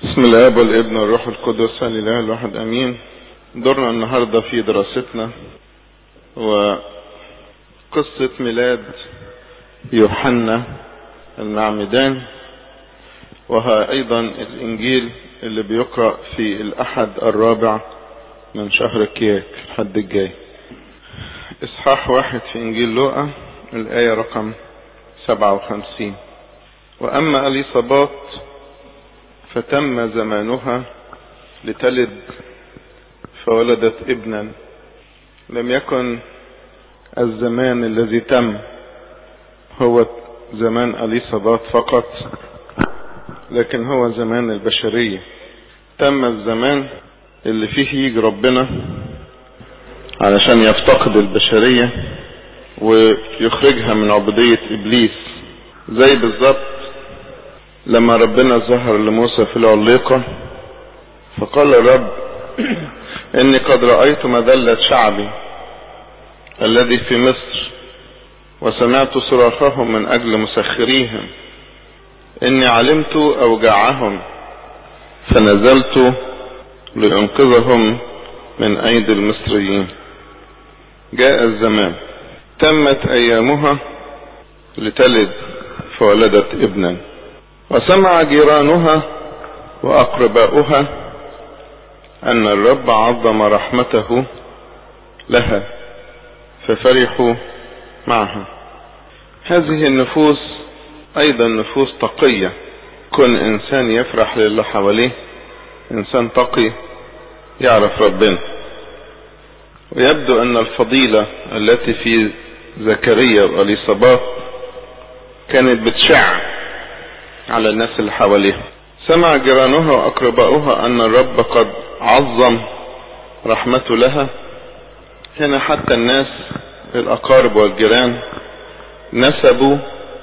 بسم الاب والابن والروح القدس الاله الواحد امين دورنا النهارده في دراستنا وقصة ميلاد يوحنا المعمدان وها ايضا الانجيل اللي بيقرأ في الاحد الرابع من شهر كياك الحد الجاي اصحاح واحد في انجيل لوقا الاية رقم سبعة وخمسين واما اليصابات فتم زمانها لتلد فولدت ابنا لم يكن الزمان الذي تم هو زمان اليصابات فقط لكن هو زمان البشرية تم الزمان اللي فيه يجي ربنا علشان يفتقد البشرية ويخرجها من عبودية ابليس زي بالظبط لما ربنا ظهر لموسى في العليقة فقال الرب اني قد رأيت مذلة شعبي الذي في مصر وسمعت صراخهم من اجل مسخريهم اني علمت اوجاعهم فنزلت لانقذهم من ايدي المصريين جاء الزمان تمت ايامها لتلد فولدت ابنا وسمع جيرانها واقرباؤها ان الرب عظم رحمته لها ففرحوا معها هذه النفوس ايضا نفوس تقية كن انسان يفرح للي حواليه انسان تقي يعرف ربنا ويبدو ان الفضيلة التي في زكريا واليصابات كانت بتشع على الناس اللي حواليها سمع جيرانها واقرباؤها ان الرب قد عظم رحمته لها هنا حتى الناس الاقارب والجيران نسبوا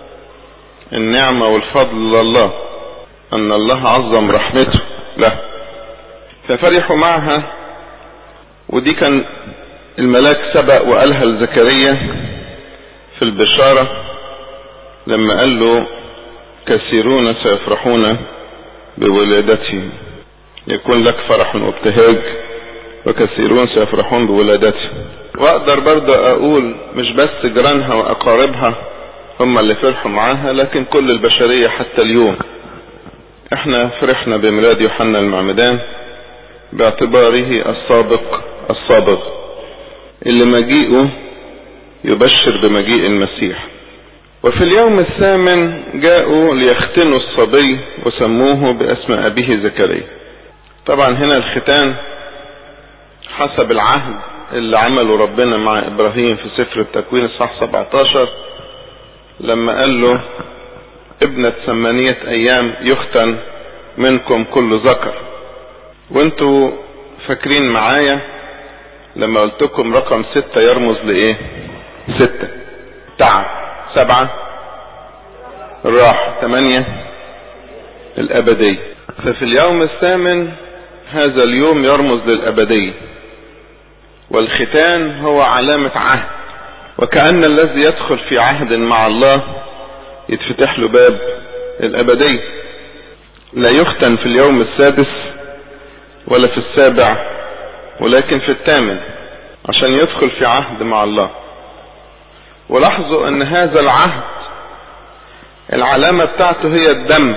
النعمة والفضل لله ان الله عظم رحمته له ففرحوا معها ودي كان الملاك سبق وقالها لزكريا في البشارة لما قال له كثيرون سيفرحون بولادته يكون لك فرح وابتهاج وكثيرون سيفرحون بولادته واقدر برضه اقول مش بس جيرانها واقاربها هم اللي فرحوا معاها لكن كل البشرية حتى اليوم احنا فرحنا بميلاد يوحنا المعمدان باعتباره السابق السابق اللي مجيئه يبشر بمجيء المسيح وفي اليوم الثامن جاءوا ليختنوا الصبي وسموه باسم ابيه زكريا طبعا هنا الختان حسب العهد اللي عمله ربنا مع ابراهيم في سفر التكوين الصح 17 لما قال له ابنة ثمانية ايام يختن منكم كل ذكر وانتوا فاكرين معايا لما قلتكم رقم ستة يرمز لايه ستة تعب سبعة الراحة ثمانية الأبدية ففي اليوم الثامن هذا اليوم يرمز للأبدية والختان هو علامة عهد وكأن الذي يدخل في عهد مع الله يتفتح له باب الأبدية لا يختن في اليوم السادس ولا في السابع ولكن في الثامن عشان يدخل في عهد مع الله ولاحظوا ان هذا العهد العلامة بتاعته هي الدم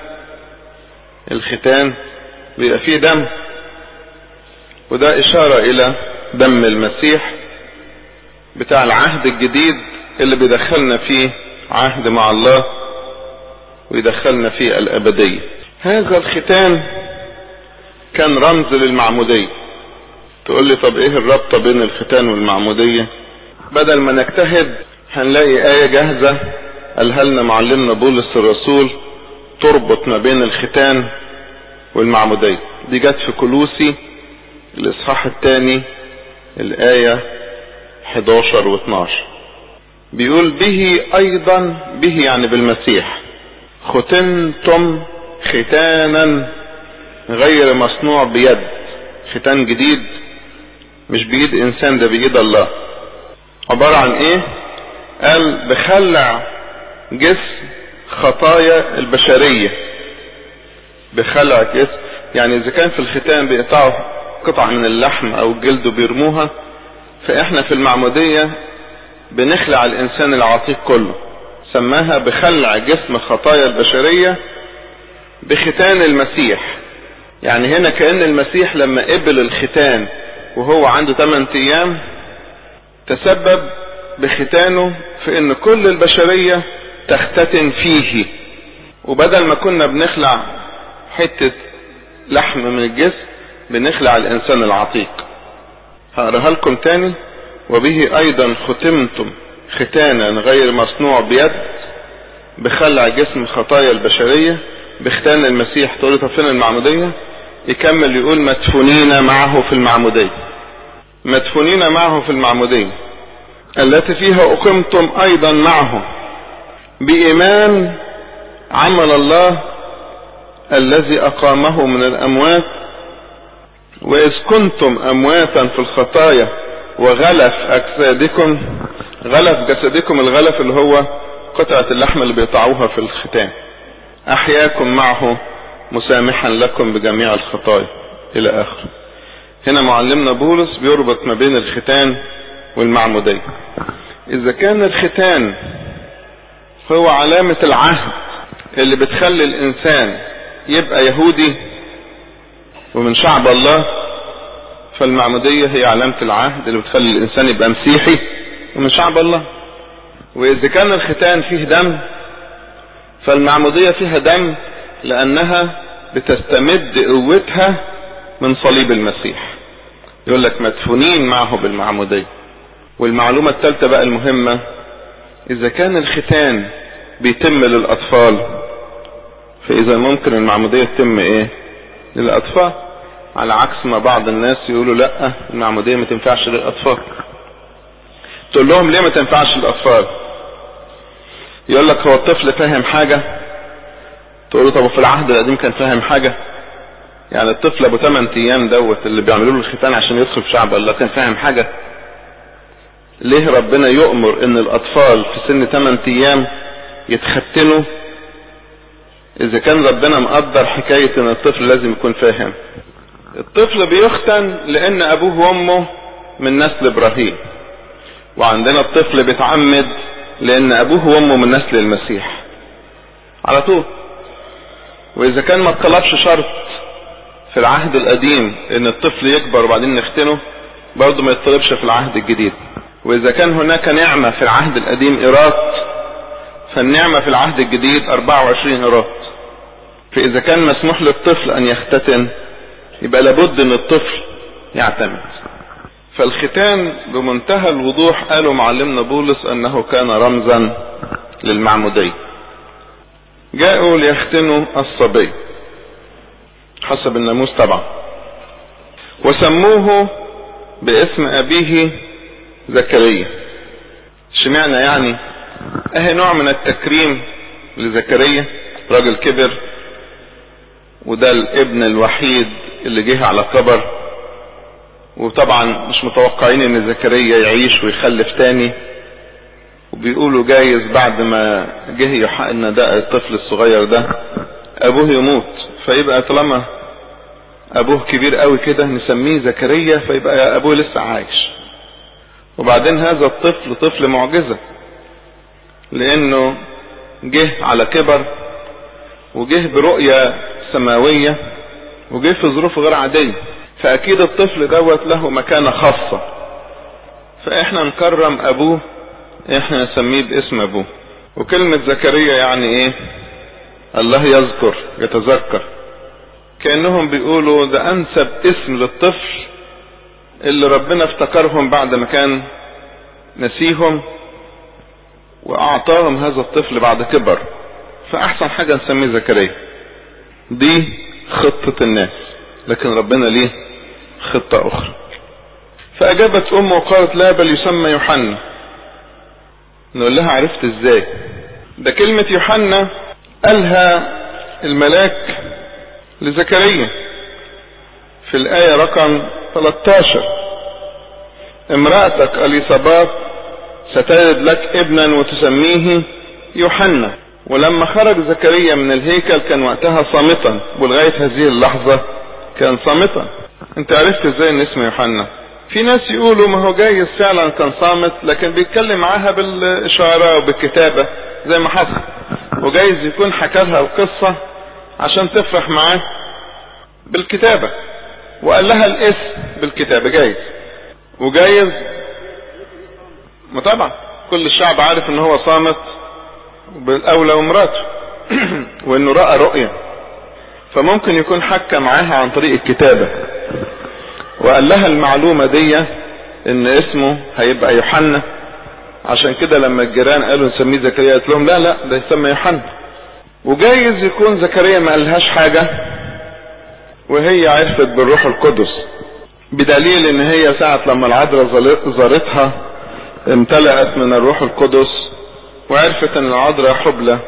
الختان بيبقى فيه دم وده اشارة الى دم المسيح بتاع العهد الجديد اللي بيدخلنا فيه عهد مع الله ويدخلنا فيه الابدية هذا الختان كان رمز للمعمودية تقول لي طب ايه الرابطة بين الختان والمعمودية بدل ما نجتهد هنلاقي آية جاهزة قالها لنا معلمنا بولس الرسول تربط ما بين الختان والمعمودية دي جت في كلوسي الإصحاح الثاني الآية 11 و 12 بيقول به أيضا به يعني بالمسيح ختنتم ختانا غير مصنوع بيد ختان جديد مش بيد إنسان ده بيد الله عبارة عن ايه قال بخلع جسم خطايا البشرية بخلع جسم يعني اذا كان في الختان بيقطعوا قطع من اللحم او الجلد وبيرموها فاحنا في المعمودية بنخلع الانسان العتيق كله سماها بخلع جسم خطايا البشرية بختان المسيح يعني هنا كأن المسيح لما قبل الختان وهو عنده 8 ايام تسبب بختانه في ان كل البشرية تختتن فيه وبدل ما كنا بنخلع حتة لحم من الجسم بنخلع الانسان العتيق هقراها لكم تاني وبه ايضا ختمتم ختانا غير مصنوع بيد بخلع جسم خطايا البشرية بختان المسيح تقول طب فين المعمودية يكمل يقول مدفونين معه في المعمودية مدفونين معه في المعمودية التي فيها اقمتم ايضا معه بايمان عمل الله الذي اقامه من الاموات واذ كنتم امواتا في الخطايا وغلف اجسادكم غلف جسدكم الغلف اللي هو قطعة اللحم اللي بيقطعوها في الختان احياكم معه مسامحا لكم بجميع الخطايا الى اخر هنا معلمنا بولس بيربط ما بين الختان والمعمودية اذا كان الختان هو علامة العهد اللي بتخلي الانسان يبقى يهودي ومن شعب الله فالمعمودية هي علامة العهد اللي بتخلي الانسان يبقى مسيحي ومن شعب الله واذا كان الختان فيه دم فالمعمودية فيها دم لانها بتستمد قوتها من صليب المسيح يقول لك مدفونين معه بالمعمودية والمعلومة الثالثة بقى المهمة اذا كان الختان بيتم للاطفال فاذا ممكن المعمودية تتم ايه للاطفال على عكس ما بعض الناس يقولوا لا المعمودية ما تنفعش للاطفال تقول لهم ليه ما تنفعش للاطفال يقول لك هو الطفل فاهم حاجة تقول له طب في العهد القديم كان فاهم حاجة يعني الطفل ابو 8 ايام دوت اللي بيعملوا له الختان عشان يدخل في شعب الله كان فاهم حاجة ليه ربنا يؤمر ان الاطفال في سن 8 ايام يتختنوا اذا كان ربنا مقدر حكاية ان الطفل لازم يكون فاهم الطفل بيختن لان ابوه وامه من نسل ابراهيم وعندنا الطفل بيتعمد لان ابوه وامه من نسل المسيح على طول واذا كان ما طلبش شرط في العهد القديم ان الطفل يكبر وبعدين نختنه برضه ما يطلبش في العهد الجديد واذا كان هناك نعمة في العهد القديم ايرات فالنعمة في العهد الجديد 24 ايرات فاذا كان مسموح للطفل ان يختتن يبقى لابد ان الطفل يعتمد فالختان بمنتهى الوضوح قالوا معلمنا بولس انه كان رمزا للمعمودية جاءوا ليختنوا الصبي حسب الناموس طبعا وسموه باسم ابيه زكريا اشمعنى يعني اهي نوع من التكريم لزكريا راجل كبر وده الابن الوحيد اللي جه على كبر وطبعا مش متوقعين ان زكريا يعيش ويخلف تاني وبيقولوا جايز بعد ما جه يحقن ده الطفل الصغير ده ابوه يموت فيبقى طالما ابوه كبير قوي كده نسميه زكريا فيبقى ابوه لسه عايش وبعدين هذا الطفل طفل معجزة لانه جه على كبر وجه برؤية سماوية وجه في ظروف غير عادية فاكيد الطفل دوت له مكانة خاصة فاحنا نكرم ابوه احنا نسميه باسم ابوه وكلمة زكريا يعني ايه الله يذكر يتذكر كأنهم بيقولوا ده انسب اسم للطفل اللي ربنا افتكرهم بعد ما كان نسيهم واعطاهم هذا الطفل بعد كبر فاحسن حاجة نسميه زكريا دي خطة الناس لكن ربنا ليه خطة اخرى فاجابت امه وقالت لا بل يسمى يوحنا نقول لها عرفت ازاي ده كلمة يوحنا قالها الملاك لزكريا في الآية رقم 13 امرأتك اليصابات ستلد لك ابنا وتسميه يوحنا ولما خرج زكريا من الهيكل كان وقتها صامتا ولغاية هذه اللحظة كان صامتا انت عرفت ازاي ان اسمه يوحنا في ناس يقولوا ما هو جايز فعلا كان صامت لكن بيتكلم معاها بالاشارة وبالكتابة زي ما حصل وجايز يكون حكى لها القصة عشان تفرح معاه بالكتابة وقال لها الاسم بالكتابة جايز وجايز ما طبعا كل الشعب عارف ان هو صامت بالاولى ومراته وانه رأى رؤية فممكن يكون حكى معاها عن طريق الكتابة وقال لها المعلومة دي ان اسمه هيبقى يوحنا عشان كده لما الجيران قالوا نسميه زكريا قالت لهم لا لا ده يسمى يوحنا وجايز يكون زكريا ما قالهاش حاجة وهي عرفت بالروح القدس بدليل ان هي ساعة لما العذراء زارتها امتلأت من الروح القدس وعرفت ان العذراء حبلى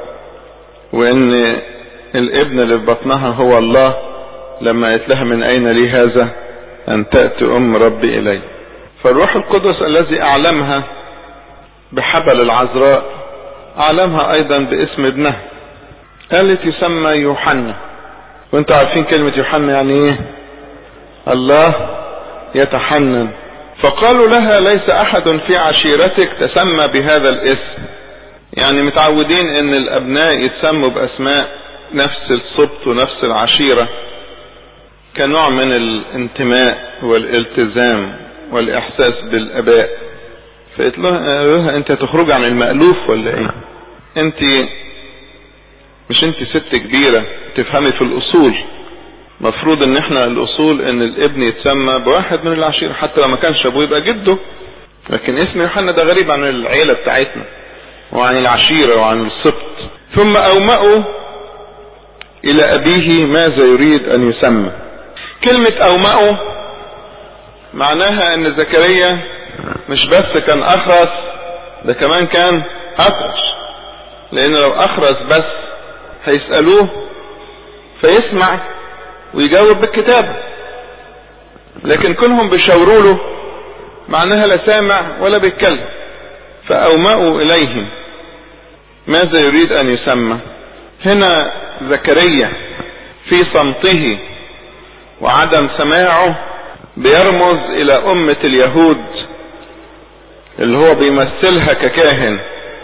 وان الابن اللي في بطنها هو الله لما قالت لها من اين لي هذا ان تأتي ام ربي الي فالروح القدس الذي اعلمها بحبل العذراء اعلمها ايضا باسم ابنها قالت يسمى يوحنا وانتوا عارفين كلمة يوحنا يعني ايه الله يتحنن فقالوا لها ليس احد في عشيرتك تسمى بهذا الاسم يعني متعودين ان الابناء يتسموا باسماء نفس السبط ونفس العشيرة كنوع من الانتماء والالتزام والاحساس بالاباء فقلت لها انت تخرج عن المألوف ولا ايه انت مش انت ست كبيرة تفهمي في الاصول مفروض ان احنا الاصول ان الابن يتسمى بواحد من العشيرة حتى لو ما كانش ابوه يبقى جده لكن اسم يوحنا ده غريب عن العيلة بتاعتنا وعن العشيرة وعن السبط ثم اومأوا الى ابيه ماذا يريد ان يسمى كلمة اومأوا معناها ان زكريا مش بس كان اخرس ده كمان كان اطرش لان لو اخرس بس هيسألوه فيسمع ويجاوب بالكتابة لكن كونهم بيشاوروا له معناها لا سامع ولا بيتكلم فأومأوا إليهم ماذا يريد أن يسمى هنا زكريا في صمته وعدم سماعه بيرمز إلى أمة اليهود اللي هو بيمثلها ككاهن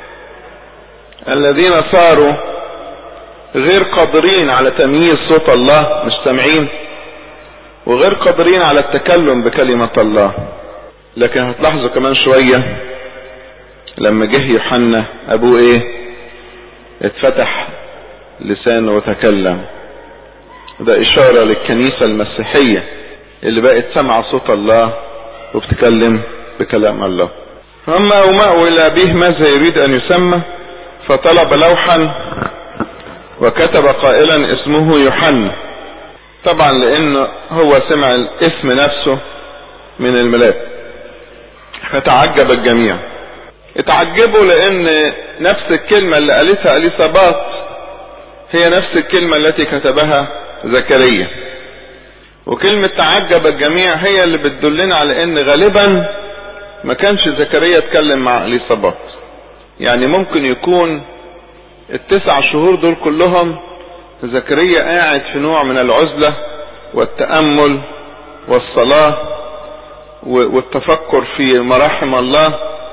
الذين صاروا غير قادرين على تمييز صوت الله مش سامعين وغير قادرين على التكلم بكلمة الله لكن هتلاحظوا كمان شوية لما جه يوحنا ابوه ايه اتفتح لسانه وتكلم ده اشارة للكنيسة المسيحية اللي بقت سمع صوت الله وبتكلم بكلام الله هم اومأوا الى ابيه ماذا يريد ان يسمى فطلب لوحا وكتب قائلا اسمه يوحنا طبعا لانه هو سمع الاسم نفسه من الملاك فتعجب الجميع اتعجبوا لان نفس الكلمة اللي قالتها اليصابات هي نفس الكلمة التي كتبها زكريا وكلمة تعجب الجميع هي اللي بتدلنا على ان غالبا ما كانش زكريا اتكلم مع اليصابات يعني ممكن يكون التسع شهور دول كلهم زكريا قاعد في نوع من العزلة والتأمل والصلاة والتفكر في مراحم الله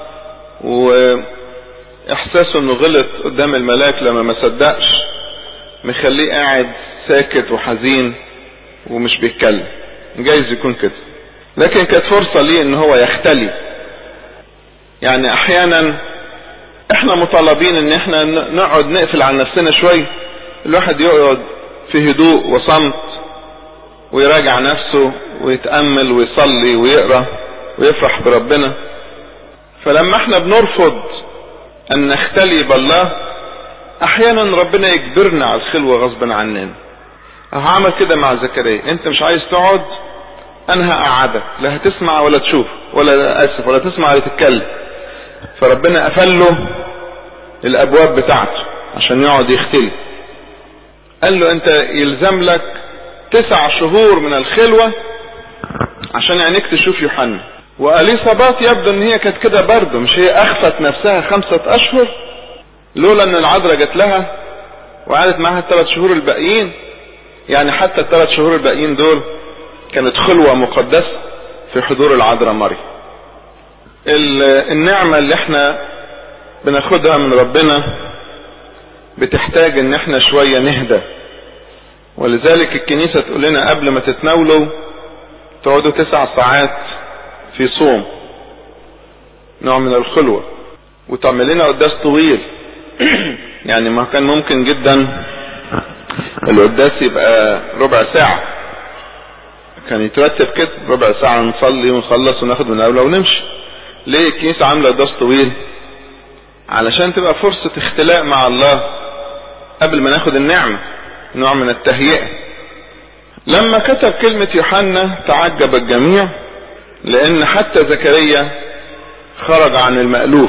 واحساسه انه غلط قدام الملاك لما ما صدقش مخليه قاعد ساكت وحزين ومش بيتكلم جايز يكون كده لكن كانت فرصة ليه ان هو يختلي يعني احيانا احنا مطالبين ان احنا نقعد نقفل على نفسنا شوي الواحد يقعد في هدوء وصمت ويراجع نفسه ويتأمل ويصلي ويقرأ ويفرح بربنا فلما احنا بنرفض ان نختلي بالله احيانا ربنا يجبرنا على الخلوة غصبا عننا هعمل كده مع زكريا انت مش عايز تقعد انا هقعدك لا هتسمع ولا تشوف ولا اسف ولا تسمع ولا تتكلم فربنا قفل له الابواب بتاعته عشان يقعد يختلي قال له انت يلزم لك تسع شهور من الخلوة عشان عينيك تشوف يوحنا واليصابات يبدو ان هي كانت كده برضه مش هي اخفت نفسها خمسة اشهر لولا ان العذراء جت لها وقعدت معاها الثلاث شهور الباقيين يعني حتى الثلاث شهور الباقيين دول كانت خلوة مقدسة في حضور العذراء مريم النعمة اللي احنا بناخدها من ربنا بتحتاج ان احنا شوية نهدى ولذلك الكنيسة تقول لنا قبل ما تتناولوا تقعدوا تسع ساعات في صوم نوع من الخلوة وتعمل لنا قداس طويل يعني ما كان ممكن جدا القداس يبقى ربع ساعة كان يترتب كده ربع ساعة نصلي ونخلص وناخد من الأولى ونمشي ليه الكنيسة عاملة قداس طويل علشان تبقى فرصة اختلاء مع الله قبل ما ناخد النعمة نوع من التهيئة لما كتب كلمة يوحنا تعجب الجميع لان حتى زكريا خرج عن المألوف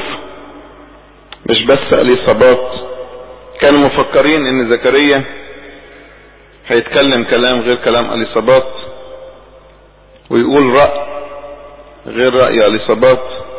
مش بس اليصابات كانوا مفكرين ان زكريا هيتكلم كلام غير كلام اليصابات ويقول رأي غير رأي اليصابات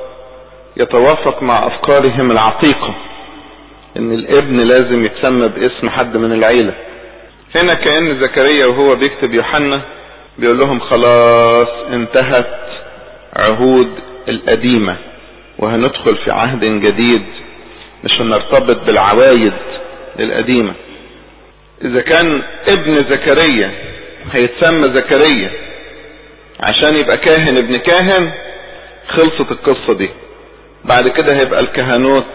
يتوافق مع افكارهم العتيقة ان الابن لازم يتسمى باسم حد من العيلة هنا كأن زكريا وهو بيكتب يوحنا بيقول لهم خلاص انتهت عهود القديمة وهندخل في عهد جديد مش هنرتبط بالعوايد القديمة اذا كان ابن زكريا هيتسمى زكريا عشان يبقى كاهن ابن كاهن خلصت القصة دي بعد كده هيبقى الكهنوت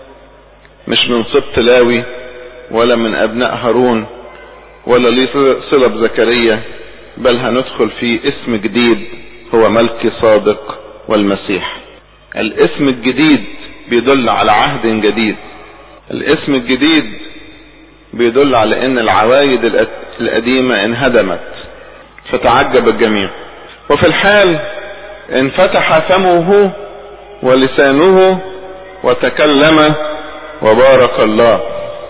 مش من سبط لاوي ولا من ابناء هارون ولا ليه صلة بزكريا بل هندخل في اسم جديد هو ملكي صادق والمسيح الاسم الجديد بيدل على عهد جديد الاسم الجديد بيدل على ان العوايد القديمة انهدمت فتعجب الجميع وفي الحال انفتح فمه ولسانه وتكلم وبارك الله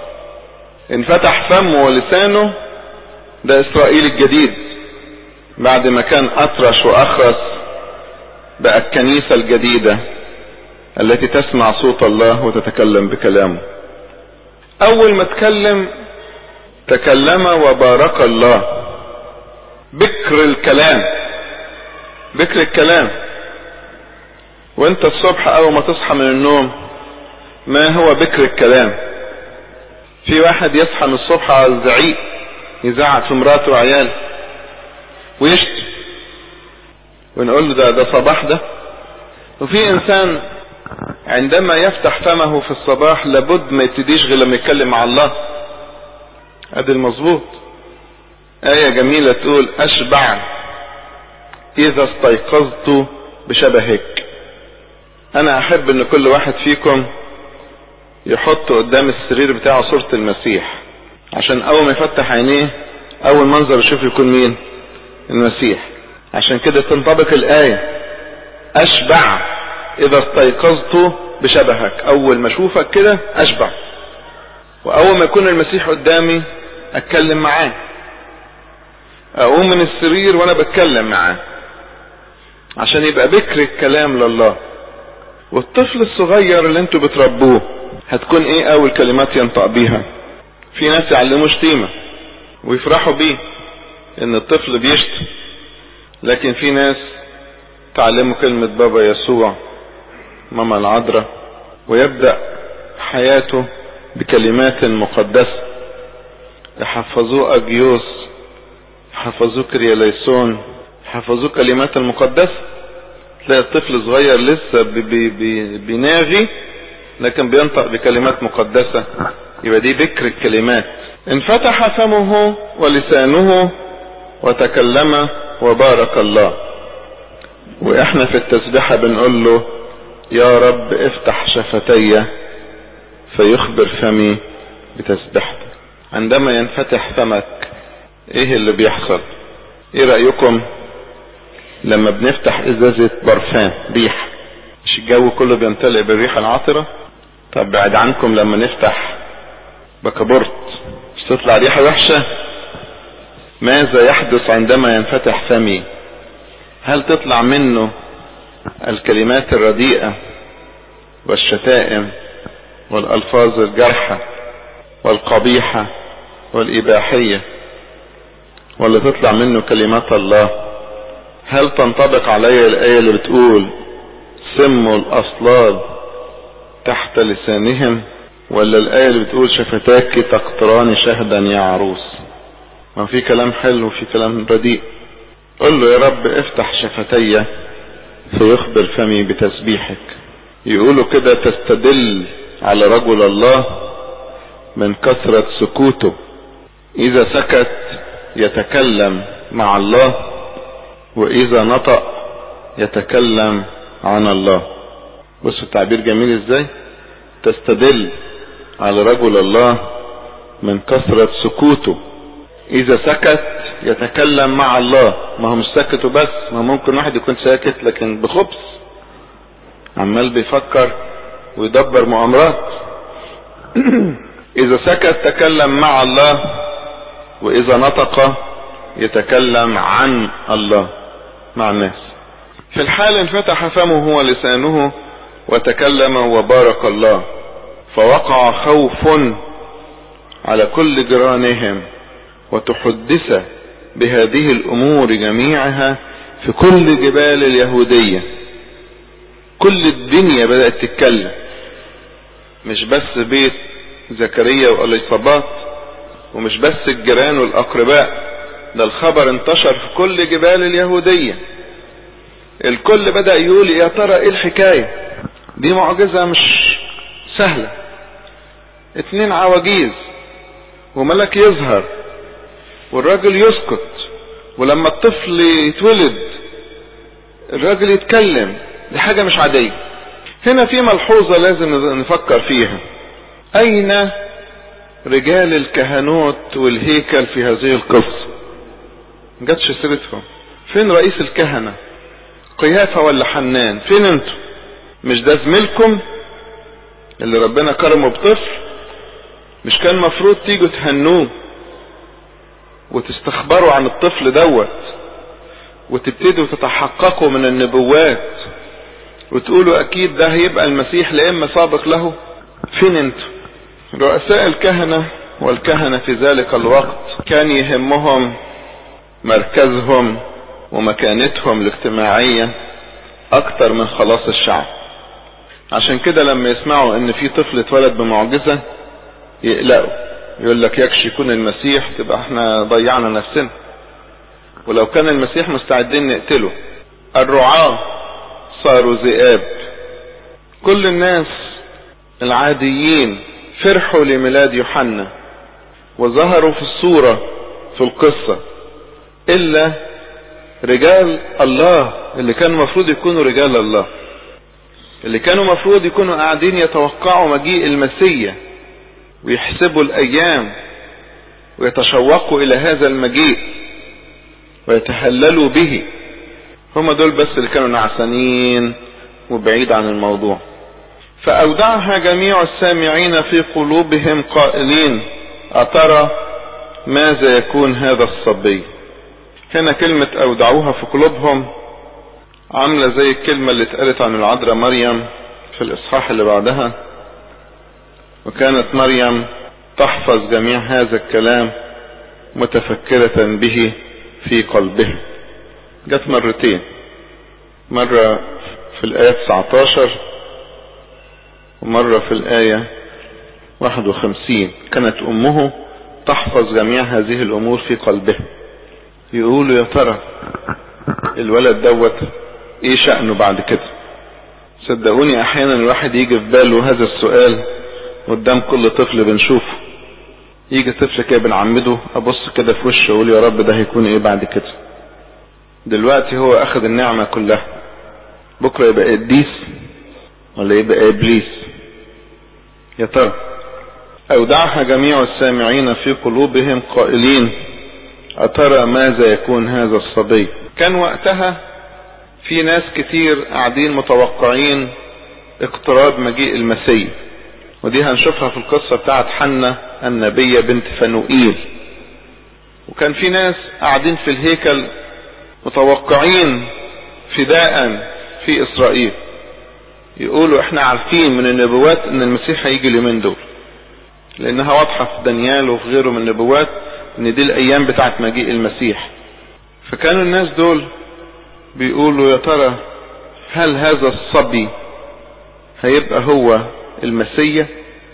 انفتح فمه ولسانه ده اسرائيل الجديد بعد ما كان اطرش واخرس بقى الكنيسة الجديدة التي تسمع صوت الله وتتكلم بكلامه اول ما تكلم تكلم وبارك الله بكر الكلام بكر الكلام وانت الصبح اول ما تصحى من النوم ما هو بكر الكلام في واحد يصحى من الصبح على الزعيق يزعق في مراته وعياله ويشتم ونقول له ده ده صباح ده وفي انسان عندما يفتح فمه في الصباح لابد ما يبتديش غير لما يتكلم مع الله ادي المظبوط آية جميلة تقول أشبع إذا استيقظت بشبهك أنا أحب إن كل واحد فيكم يحط قدام السرير بتاعه صورة المسيح عشان أول ما يفتح عينيه أول منظر يشوف يكون مين المسيح عشان كده تنطبق الآية أشبع إذا استيقظت بشبهك أول ما أشوفك كده أشبع وأول ما يكون المسيح قدامي أتكلم معاه أقوم من السرير وأنا بتكلم معاه عشان يبقى بكر الكلام لله والطفل الصغير اللي انتوا بتربوه هتكون ايه اول كلمات ينطق بيها في ناس يعلموا شتيمة ويفرحوا بيه ان الطفل بيشتم لكن في ناس تعلموا كلمة بابا يسوع ماما العذراء ويبدأ حياته بكلمات مقدسة يحفظوه أجيوس يحفظوه كرياليسون يحفظوه كلمات المقدسة تلاقي الطفل صغير لسه بي بي بي بيناغي لكن بينطق بكلمات مقدسة يبقى دي بكر الكلمات انفتح فمه ولسانه وتكلم وبارك الله واحنا في التسبيحة بنقول له يا رب افتح شفتي فيخبر فمي بتسبيحتك عندما ينفتح فمك ايه اللي بيحصل ايه رأيكم لما بنفتح ازازة برفان ريح مش الجو كله بيمتلئ بالريحة العطرة طب بعد عنكم لما نفتح بكابورت مش تطلع ريحة وحشة ماذا يحدث عندما ينفتح فمي هل تطلع منه الكلمات الرديئة والشتائم والألفاظ الجارحة والقبيحة والإباحية واللي تطلع منه كلمات الله هل تنطبق علي الآية اللي بتقول سموا الأصلاب تحت لسانهم ولا الآية اللي بتقول شفتاك تقطران شهدا يا عروس ما في كلام حلو وفي كلام رديء قل له يا رب افتح شفتي فيخبر فمي بتسبيحك يقولوا كده تستدل على رجل الله من كثرة سكوته اذا سكت يتكلم مع الله واذا نطق يتكلم عن الله بصوا التعبير جميل ازاي تستدل على رجل الله من كثرة سكوته اذا سكت يتكلم مع الله ما هو مش ساكت وبس ما ممكن واحد يكون ساكت لكن بخبث عمال بيفكر ويدبر مؤامرات اذا سكت تكلم مع الله واذا نطق يتكلم عن الله مع الناس في الحال انفتح فمه ولسانه وتكلم وبارك الله فوقع خوف على كل جيرانهم وتحدث بهذه الامور جميعها في كل جبال اليهودية كل الدنيا بدأت تتكلم مش بس بيت زكريا واليصابات ومش بس الجيران والاقرباء ده الخبر انتشر في كل جبال اليهودية الكل بدأ يقول يا ترى ايه الحكاية دي معجزة مش سهلة اتنين عواجيز وملك يظهر والراجل يسكت ولما الطفل يتولد الراجل يتكلم دي حاجة مش عادية هنا في ملحوظة لازم نفكر فيها اين رجال الكهنوت والهيكل في هذه القصة جاتش سيرتهم فين رئيس الكهنة قيافة ولا حنان فين انتوا مش ده زميلكم اللي ربنا كرمه بطفل مش كان مفروض تيجوا تهنوه وتستخبروا عن الطفل دوت وتبتدوا تتحققوا من النبوات وتقولوا اكيد ده هيبقى المسيح لا اما سابق له فين انتوا رؤساء الكهنة والكهنة في ذلك الوقت كان يهمهم مركزهم ومكانتهم الاجتماعية اكتر من خلاص الشعب عشان كده لما يسمعوا ان في طفل اتولد بمعجزة يقلقوا يقول لك يكشي يكون المسيح تبقى احنا ضيعنا نفسنا ولو كان المسيح مستعدين نقتله الرعاة صاروا ذئاب كل الناس العاديين فرحوا لميلاد يوحنا وظهروا في الصورة في القصة الا رجال الله اللي كانوا مفروض يكونوا رجال الله اللي كانوا مفروض يكونوا قاعدين يتوقعوا مجيء المسيح ويحسبوا الايام ويتشوقوا الى هذا المجيء ويتهللوا به هم دول بس اللي كانوا نعسانين وبعيد عن الموضوع فاودعها جميع السامعين في قلوبهم قائلين اترى ماذا يكون هذا الصبي هنا كلمة اودعوها في قلوبهم عاملة زي الكلمة اللي اتقالت عن العذراء مريم في الاصحاح اللي بعدها وكانت مريم تحفظ جميع هذا الكلام متفكرة به في قلبها جت مرتين مرة في الآية 19 ومرة في الآية 51 كانت أمه تحفظ جميع هذه الأمور في قلبها يقولوا يا ترى الولد دوت ايه شأنه بعد كده صدقوني احيانا الواحد يجي في باله هذا السؤال قدام كل طفل بنشوفه يجي طفل كده بنعمده ابص كده في وشه اقول يا رب ده هيكون ايه بعد كده دلوقتي هو اخذ النعمة كلها بكرة يبقى قديس ولا يبقى ابليس يا ترى اودعها جميع السامعين في قلوبهم قائلين اترى ماذا يكون هذا الصبي كان وقتها في ناس كتير قاعدين متوقعين اقتراب مجيء المسيح ودي هنشوفها في القصة بتاعت حنة النبية بنت فنوئيل وكان في ناس قاعدين في الهيكل متوقعين فداء في اسرائيل يقولوا احنا عارفين من النبوات ان المسيح هيجي اليومين دول لانها واضحة في دانيال وفي غيره من النبوات ان دي الايام بتاعت مجيء المسيح فكانوا الناس دول بيقولوا يا ترى هل هذا الصبي هيبقى هو المسيا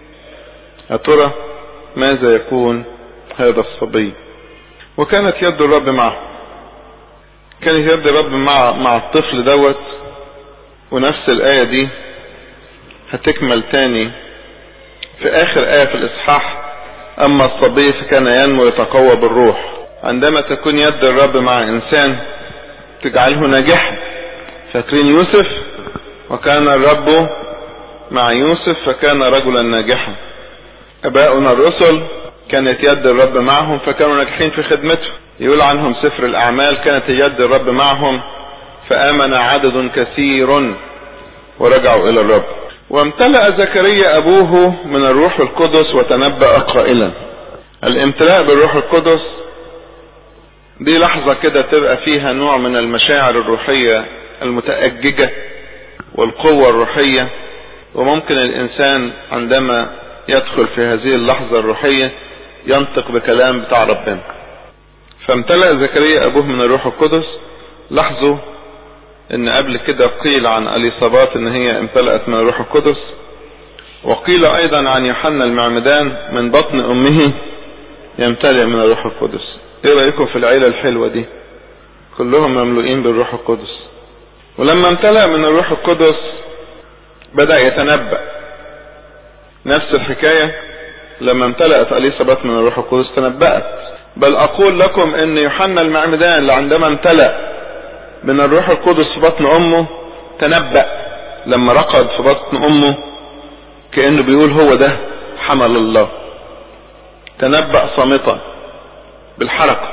يا ترى ماذا يكون هذا الصبي وكانت يد الرب معه كانت يد الرب مع مع الطفل دوت ونفس الآية دي هتكمل تاني في آخر آية في الإصحاح أما الصبي فكان ينمو يتقوى بالروح عندما تكون يد الرب مع إنسان تجعله ناجحا فاكرين يوسف وكان الرب مع يوسف فكان رجلا ناجحا أباؤنا الرسل كانت يد الرب معهم فكانوا ناجحين في خدمته يقول عنهم سفر الأعمال كانت يد الرب معهم فآمن عدد كثير ورجعوا إلى الرب وامتلأ زكريا أبوه من الروح القدس وتنبأ قائلا الامتلاء بالروح القدس دي لحظة كده تبقى فيها نوع من المشاعر الروحية المتأججة والقوة الروحية وممكن الإنسان عندما يدخل في هذه اللحظة الروحية ينطق بكلام بتاع ربنا فامتلأ زكريا أبوه من الروح القدس لاحظوا ان قبل كده قيل عن اليصابات ان هي امتلأت من الروح القدس وقيل ايضا عن يوحنا المعمدان من بطن امه يمتلئ من الروح القدس ايه رأيكم في العيلة الحلوة دي كلهم مملوئين بالروح القدس ولما امتلأ من الروح القدس بدأ يتنبأ نفس الحكاية لما امتلأت اليصابات من الروح القدس تنبأت بل اقول لكم ان يوحنا المعمدان عندما امتلأ من الروح القدس في بطن امه تنبأ لما رقد في بطن امه كأنه بيقول هو ده حمل الله تنبأ صامتا بالحركة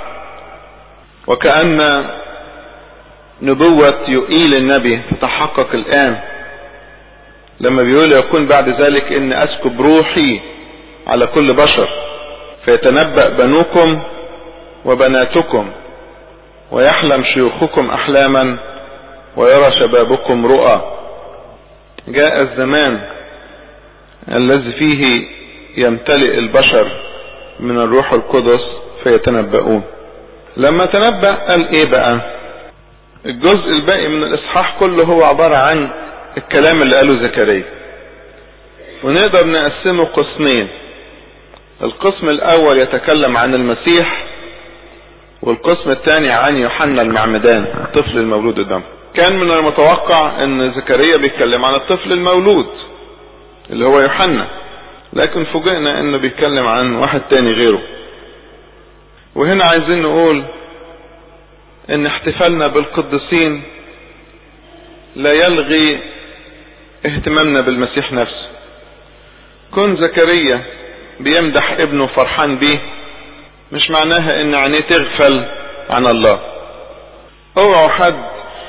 وكأن نبوة يؤيل النبي تتحقق الآن لما بيقول يكون بعد ذلك ان اسكب روحي على كل بشر فيتنبأ بنوكم وبناتكم ويحلم شيوخكم احلاما ويرى شبابكم رؤى جاء الزمان الذي فيه يمتلئ البشر من الروح القدس فيتنبؤون لما تنبأ قال ايه بقى الجزء الباقي من الاصحاح كله هو عبارة عن الكلام اللي قاله زكريا ونقدر نقسمه قسمين القسم الاول يتكلم عن المسيح والقسم الثاني عن يوحنا المعمدان الطفل المولود قدام كان من المتوقع ان زكريا بيتكلم عن الطفل المولود اللي هو يوحنا لكن فوجئنا انه بيتكلم عن واحد تاني غيره وهنا عايزين نقول ان احتفالنا بالقديسين لا يلغي اهتمامنا بالمسيح نفسه كون زكريا بيمدح ابنه فرحان بيه مش معناها ان عينيه تغفل عن الله اوعوا حد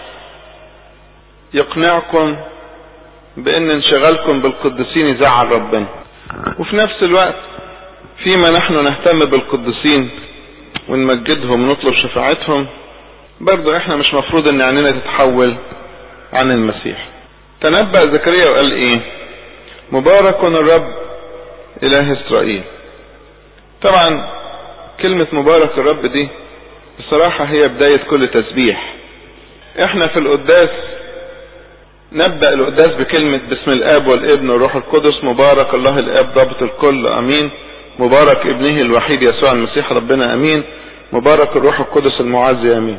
يقنعكم بان انشغالكم بالقديسين يزعل ربنا وفي نفس الوقت فيما نحن نهتم بالقديسين ونمجدهم ونطلب شفاعتهم برضو احنا مش مفروض ان عينينا تتحول عن المسيح تنبأ زكريا وقال ايه مبارك الرب اله اسرائيل طبعا كلمة مبارك الرب دي بصراحة هي بداية كل تسبيح احنا في القداس نبدأ القداس بكلمة باسم الاب والابن والروح القدس مبارك الله الاب ضابط الكل امين مبارك ابنه الوحيد يسوع المسيح ربنا امين مبارك الروح القدس المعزي امين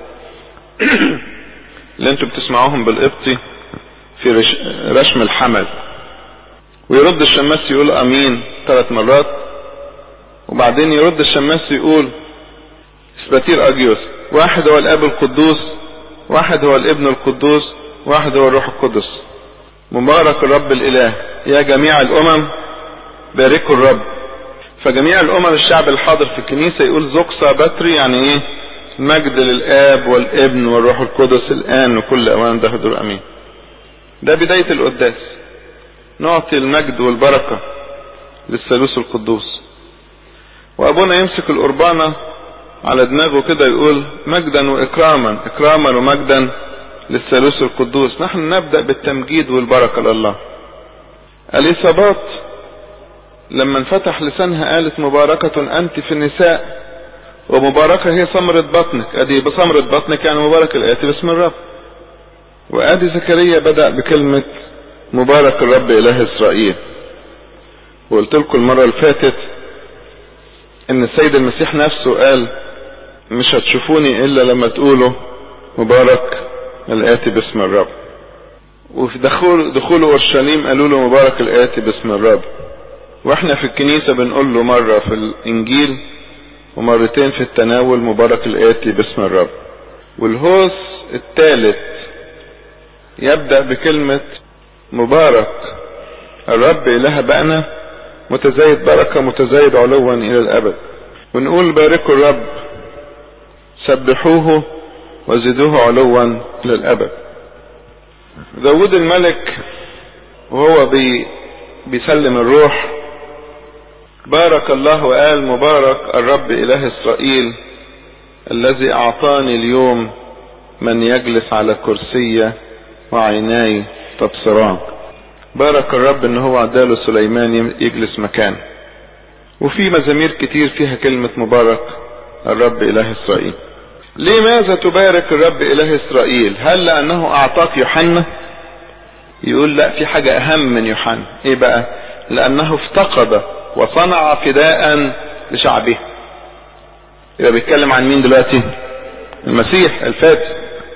اللي انتم بتسمعوهم بالقبطي في رش... رشم الحمل ويرد الشماس يقول امين ثلاث مرات وبعدين يرد الشماس يقول اسباتير اجيوس واحد هو الاب القدوس واحد هو الابن القدوس واحد هو الروح القدس مبارك الرب الاله يا جميع الامم باركوا الرب فجميع الامم الشعب الحاضر في الكنيسة يقول زوكسا باتري يعني ايه مجد للاب والابن والروح القدس الان وكل اوان ده حضور امين ده بداية القداس نعطي المجد والبركة للثالوث القدوس وابونا يمسك القربانة على دماغه كده يقول مجدا واكراما اكراما ومجدا للثالوث القدوس نحن نبدأ بالتمجيد والبركة لله اليصابات لما انفتح لسانها قالت مباركة انت في النساء ومباركة هي ثمرة بطنك ادي بثمرة بطنك يعني مبارك الاتي باسم الرب وادي زكريا بدأ بكلمة مبارك الرب اله اسرائيل وقلت لكم المرة اللي فاتت ان السيد المسيح نفسه قال مش هتشوفوني الا لما تقولوا مبارك الاتي باسم الرب وفي دخول دخول اورشليم قالوا له مبارك الاتي باسم الرب واحنا في الكنيسة بنقول له مرة في الانجيل ومرتين في التناول مبارك الاتي باسم الرب والهوس الثالث يبدأ بكلمة مبارك الرب اله بأنا متزايد بركة متزايد علوا الى الابد ونقول باركوا الرب سبحوه وزدوه علوا الى الابد داود الملك وهو بي بيسلم الروح بارك الله وقال مبارك الرب اله اسرائيل الذي اعطاني اليوم من يجلس على كرسية وعيناي تبصران بارك الرب ان هو عداله سليمان يجلس مكانه وفي مزامير كتير فيها كلمة مبارك الرب اله اسرائيل لماذا تبارك الرب اله اسرائيل هل لانه اعطاك يوحنا يقول لا في حاجة اهم من يوحنا ايه بقى لانه افتقد وصنع فداء لشعبه يبقى بيتكلم عن مين دلوقتي المسيح الفاتح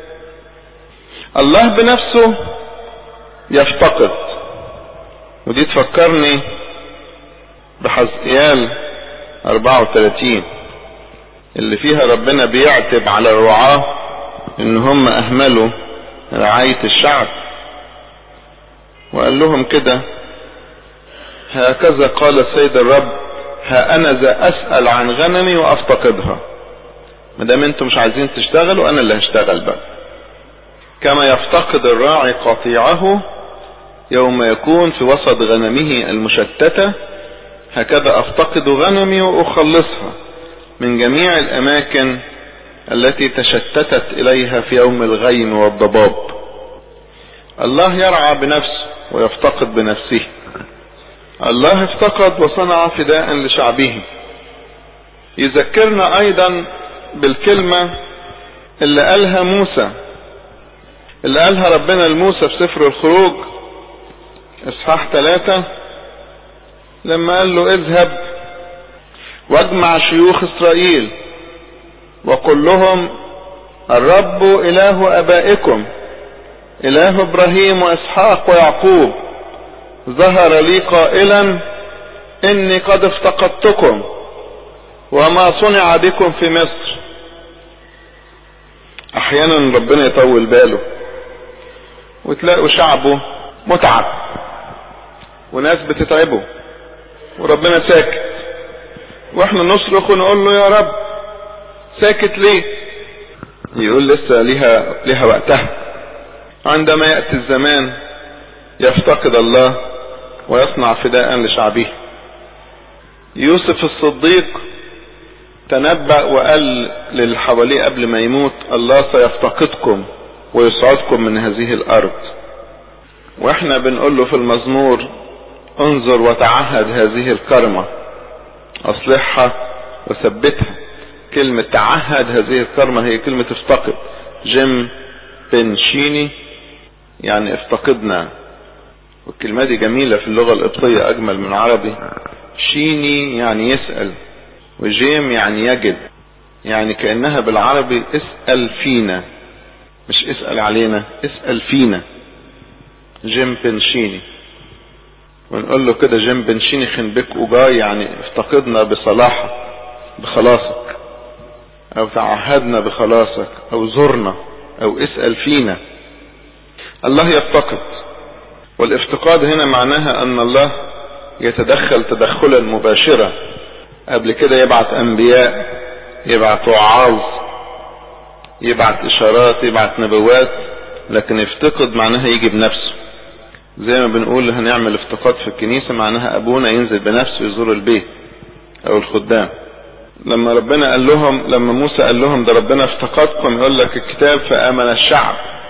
الله بنفسه يفتقد ودي تفكرني بحزقيال 34 اللي فيها ربنا بيعتب على الرعاة ان هم اهملوا رعاية الشعب وقال لهم كده هكذا قال السيد الرب ها انا ذا اسأل عن غنمي وافتقدها ما دام انتم مش عايزين تشتغلوا انا اللي هشتغل بقى كما يفتقد الراعي قطيعه يوم يكون في وسط غنمه المشتتة هكذا افتقد غنمي واخلصها من جميع الاماكن التي تشتتت اليها في يوم الغيم والضباب الله يرعى بنفسه ويفتقد بنفسه الله افتقد وصنع فداء لشعبه يذكرنا ايضا بالكلمة اللي قالها موسى اللي قالها ربنا لموسى في سفر الخروج اصحاح ثلاثة لما قال له اذهب واجمع شيوخ اسرائيل وقل لهم الرب اله ابائكم اله ابراهيم واسحاق ويعقوب ظهر لي قائلا اني قد افتقدتكم وما صنع بكم في مصر احيانا ربنا يطول باله وتلاقوا شعبه متعب وناس بتتعبه وربنا ساكت واحنا نصرخ ونقول له يا رب ساكت ليه يقول لسه ليها ليها وقتها عندما يأتي الزمان يفتقد الله ويصنع فداء لشعبه يوسف الصديق تنبأ وقال للي حواليه قبل ما يموت الله سيفتقدكم ويصعدكم من هذه الارض واحنا بنقول له في المزمور انظر وتعهد هذه الكرمة اصلحها وثبتها كلمة تعهد هذه الكرمة هي كلمة افتقد جيم بنشيني يعني افتقدنا والكلمة دي جميلة في اللغة القبطية اجمل من العربي شيني يعني يسأل وجيم يعني يجد يعني كأنها بالعربي اسأل فينا مش اسأل علينا اسأل فينا جيم بنشيني ونقول له كده جيم بنشيني خنبك وجاي يعني افتقدنا بصلاحك بخلاصك او تعهدنا بخلاصك او زرنا او اسأل فينا الله يفتقد والافتقاد هنا معناها ان الله يتدخل تدخلا مباشرا قبل كده يبعت انبياء يبعت وعاظ يبعت اشارات يبعت نبوات لكن يفتقد معناها يجي بنفسه زي ما بنقول هنعمل افتقاد في الكنيسة معناها ابونا ينزل بنفسه يزور البيت او الخدام لما ربنا قال لهم لما موسى قال لهم ده ربنا افتقدكم يقول لك الكتاب فامن الشعب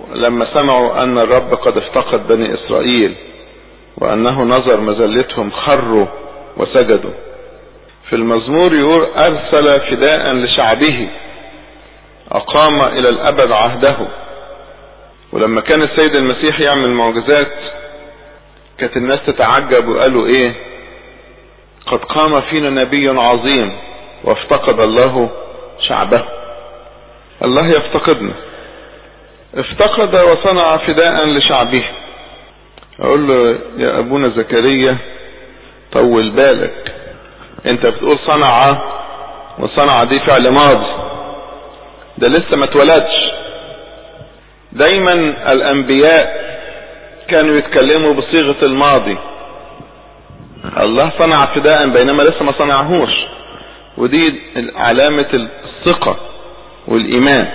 لما سمعوا ان الرب قد افتقد بني اسرائيل وانه نظر مذلتهم خروا وسجدوا في المزمور يقول ارسل فداء لشعبه اقام الى الابد عهده ولما كان السيد المسيح يعمل معجزات كانت الناس تتعجب وقالوا ايه قد قام فينا نبي عظيم وافتقد الله شعبه الله يفتقدنا افتقد وصنع فداء لشعبه اقول له يا ابونا زكريا طول بالك انت بتقول صنع وصنع دي فعل ماضي ده لسه ما اتولدش دايما الانبياء كانوا يتكلموا بصيغة الماضي الله صنع فداء بينما لسه ما صنعهوش ودي علامة الثقة والايمان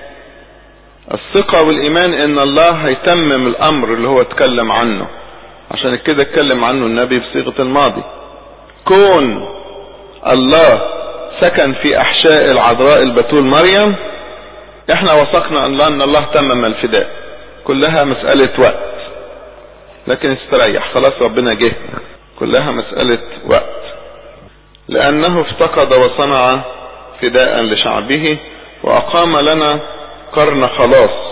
الثقة والايمان ان الله هيتمم الامر اللي هو اتكلم عنه عشان كده اتكلم عنه النبي بصيغة الماضي كون الله سكن في احشاء العذراء البتول مريم احنا وثقنا الله ان الله تمم الفداء كلها مسألة وقت لكن استريح خلاص ربنا جه كلها مسألة وقت لانه افتقد وصنع فداء لشعبه واقام لنا قرن خلاص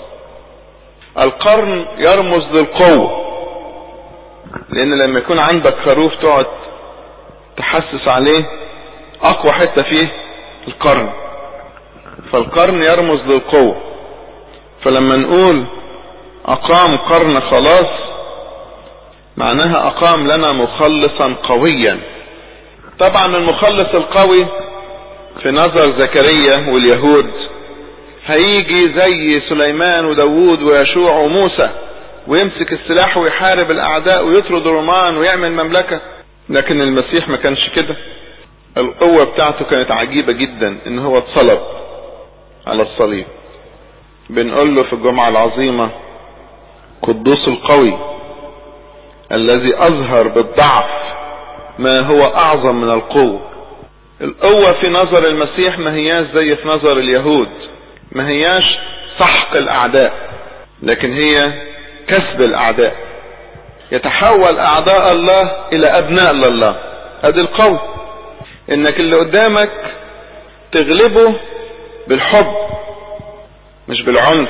القرن يرمز للقوة لان لما يكون عندك خروف تقعد تحسس عليه اقوى حتة فيه القرن فالقرن يرمز للقوة فلما نقول اقام قرن خلاص معناها اقام لنا مخلصا قويا طبعا المخلص القوي في نظر زكريا واليهود هيجي زي سليمان وداوود ويشوع وموسى ويمسك السلاح ويحارب الاعداء ويطرد الرومان ويعمل مملكة لكن المسيح ما كانش كده القوة بتاعته كانت عجيبة جدا ان هو اتصلب على الصليب بنقول له في الجمعة العظيمة قدوس القوي الذي اظهر بالضعف ما هو اعظم من القوة القوة في نظر المسيح ما هياش زي في نظر اليهود ما هياش سحق الاعداء لكن هي كسب الاعداء يتحول اعداء الله الى ابناء لله ادي القول انك اللي قدامك تغلبه بالحب مش بالعنف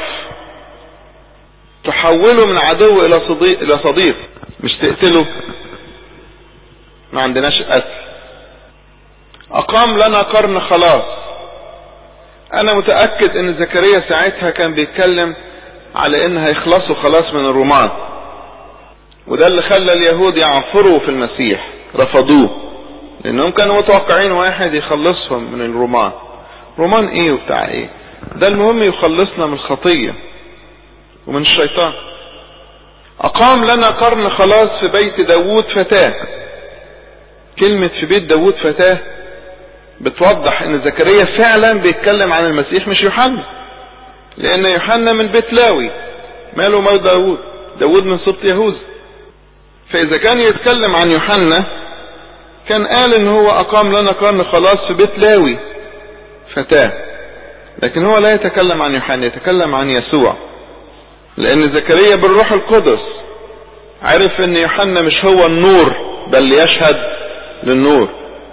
تحوله من عدو الى صديق الى صديق مش تقتله ما عندناش قتل اقام لنا قرن خلاص انا متأكد ان زكريا ساعتها كان بيتكلم على ان هيخلصوا خلاص من الرومان وده اللي خلى اليهود يعفروا في المسيح رفضوه لانهم كانوا متوقعين واحد يخلصهم من الرومان رومان ايه وبتاع ايه ده المهم يخلصنا من الخطية ومن الشيطان اقام لنا قرن خلاص في بيت داوود فتاة كلمة في بيت داوود فتاة بتوضح ان زكريا فعلا بيتكلم عن المسيح مش يوحنا لان يوحنا من بيت لاوي ماله مال داوود داوود من سبط يهوذا فاذا كان يتكلم عن يوحنا كان قال ان هو اقام لنا قرن خلاص في بيت لاوي فتاة لكن هو لا يتكلم عن يوحنا يتكلم عن يسوع لان زكريا بالروح القدس عرف ان يوحنا مش هو النور بل يشهد للنور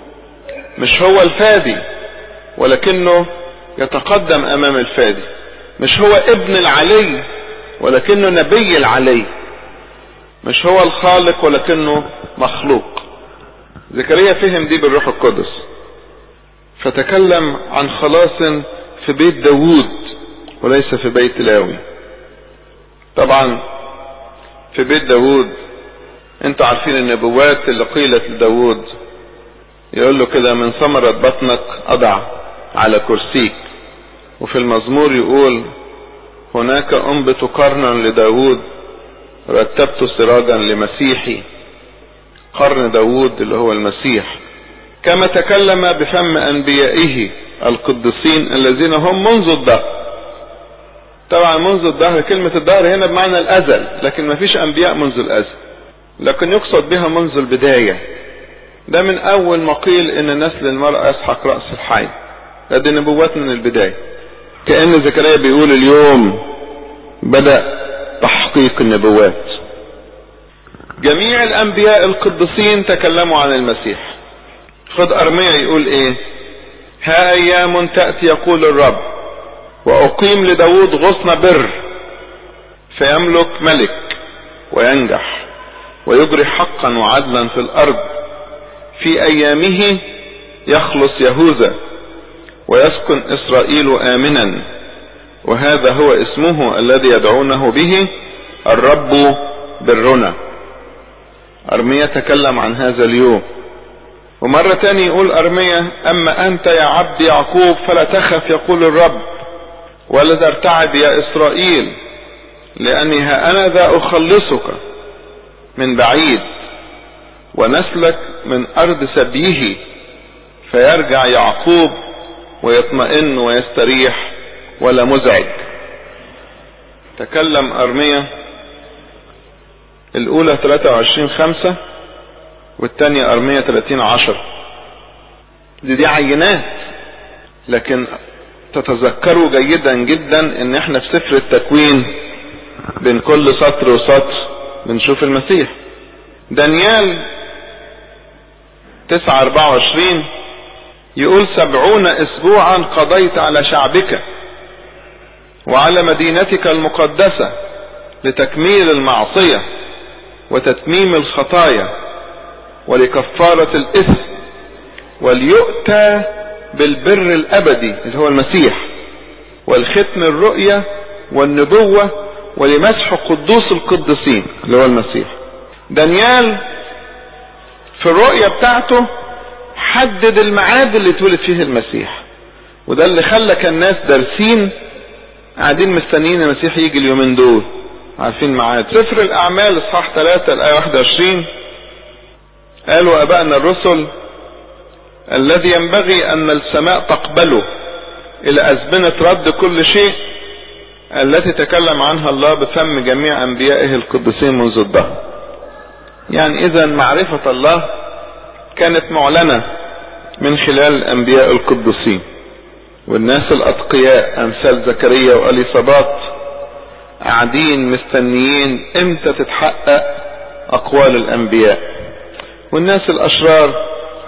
مش هو الفادي ولكنه يتقدم امام الفادي مش هو ابن العلي ولكنه نبي العلي مش هو الخالق ولكنه مخلوق زكريا فهم دي بالروح القدس فتكلم عن خلاص في بيت داوود وليس في بيت لاوي طبعا في بيت داوود انتوا عارفين النبوات اللي قيلت لداوود يقول له كده من ثمرة بطنك اضع على كرسيك وفي المزمور يقول هناك انبت قرنا لداوود رتبت سراجا لمسيحي قرن داوود اللي هو المسيح كما تكلم بفم انبيائه القديسين الذين هم منذ الدهر طبعا منذ الدهر كلمة الدهر هنا بمعنى الازل لكن ما فيش انبياء منذ الازل لكن يقصد بها منذ البداية ده من اول ما قيل ان نسل المرأة يسحق رأس الحي هذه نبوات من البداية كأن زكريا بيقول اليوم بدأ تحقيق النبوات جميع الانبياء القديسين تكلموا عن المسيح خد ارميا يقول ايه ها ايام تأتي يقول الرب واقيم لداود غصن بر فيملك ملك وينجح ويجري حقا وعدلا في الارض في ايامه يخلص يهوذا ويسكن اسرائيل امنا وهذا هو اسمه الذي يدعونه به الرب برنا ارميا تكلم عن هذا اليوم ومرة تاني يقول ارميا اما انت يا عبد يعقوب فلا تخف يقول الرب ولا ترتعد يا اسرائيل لاني ها انا ذا اخلصك من بعيد ونسلك من ارض سبيه فيرجع يعقوب ويطمئن ويستريح ولا مزعج تكلم ارميا الاولى 23 خمسة والتانية ارمية 30 عشر دي دي عينات لكن تتذكروا جيدا جدا ان احنا في سفر التكوين بين كل سطر وسطر بنشوف المسيح دانيال 9 24 يقول سبعون اسبوعا قضيت على شعبك وعلى مدينتك المقدسة لتكميل المعصية وتتميم الخطايا ولكفارة الإثم وليؤتى بالبر الأبدي اللي هو المسيح والختم الرؤية والنبوة ولمسح قدوس القدسين اللي هو المسيح دانيال في الرؤية بتاعته حدد الميعاد اللي اتولد فيه المسيح وده اللي خلى كان الناس دارسين قاعدين مستنيين المسيح يجي اليومين دول عارفين ميعاد سفر الاعمال اصحاح 3 الايه 21 قالوا ابائنا الرسل الذي ينبغي ان السماء تقبله الى ازمنة رد كل شيء التي تكلم عنها الله بفم جميع انبيائه القديسين منذ الدهر يعني اذا معرفة الله كانت معلنة من خلال الانبياء القديسين والناس الاتقياء امثال زكريا واليصابات قاعدين مستنيين امتى تتحقق اقوال الانبياء والناس الاشرار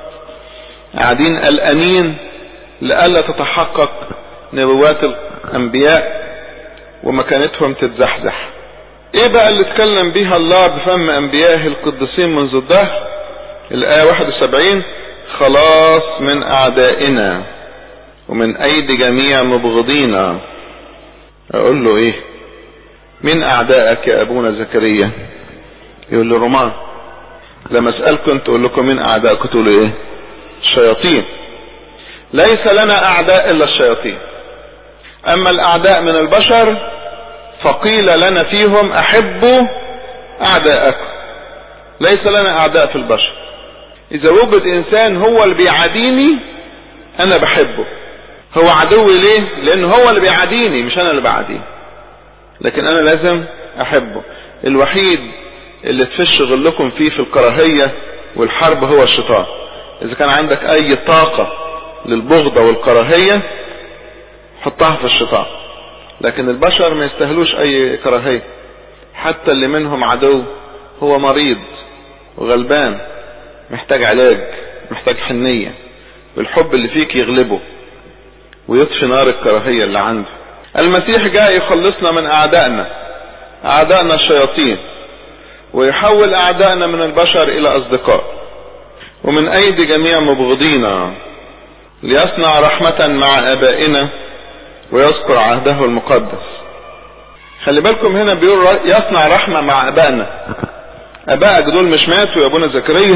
قاعدين قلقانين لئلا تتحقق نبوات الانبياء ومكانتهم تتزحزح ايه بقى اللي اتكلم بيها الله بفم انبيائه القديسين منذ الدهر الايه 71 خلاص من اعدائنا ومن ايدي جميع مبغضينا اقول له ايه من اعدائك يا ابونا زكريا يقول له رومان لما اسألكم تقول لكم من اعدائك تقولوا ايه الشياطين ليس لنا اعداء الا الشياطين اما الاعداء من البشر فقيل لنا فيهم احبوا اعداءكم ليس لنا اعداء في البشر اذا وجد انسان هو اللي بيعاديني انا بحبه هو عدوي ليه لان هو اللي بيعاديني مش انا اللي بعاديه لكن انا لازم احبه الوحيد اللي تفش غلكم فيه في الكراهية والحرب هو الشيطان اذا كان عندك اي طاقة للبغضة والكراهية حطها في الشيطان لكن البشر ما يستهلوش اي كراهية حتى اللي منهم عدو هو مريض وغلبان محتاج علاج محتاج حنية والحب اللي فيك يغلبه ويطفي نار الكراهية اللي عنده المسيح جاء يخلصنا من اعدائنا اعدائنا الشياطين ويحول اعدائنا من البشر الى اصدقاء ومن ايدي جميع مبغضينا ليصنع رحمة مع ابائنا ويذكر عهده المقدس خلي بالكم هنا بيقول يصنع رحمة مع ابائنا ابائك دول مش ماتوا يا ابونا زكريا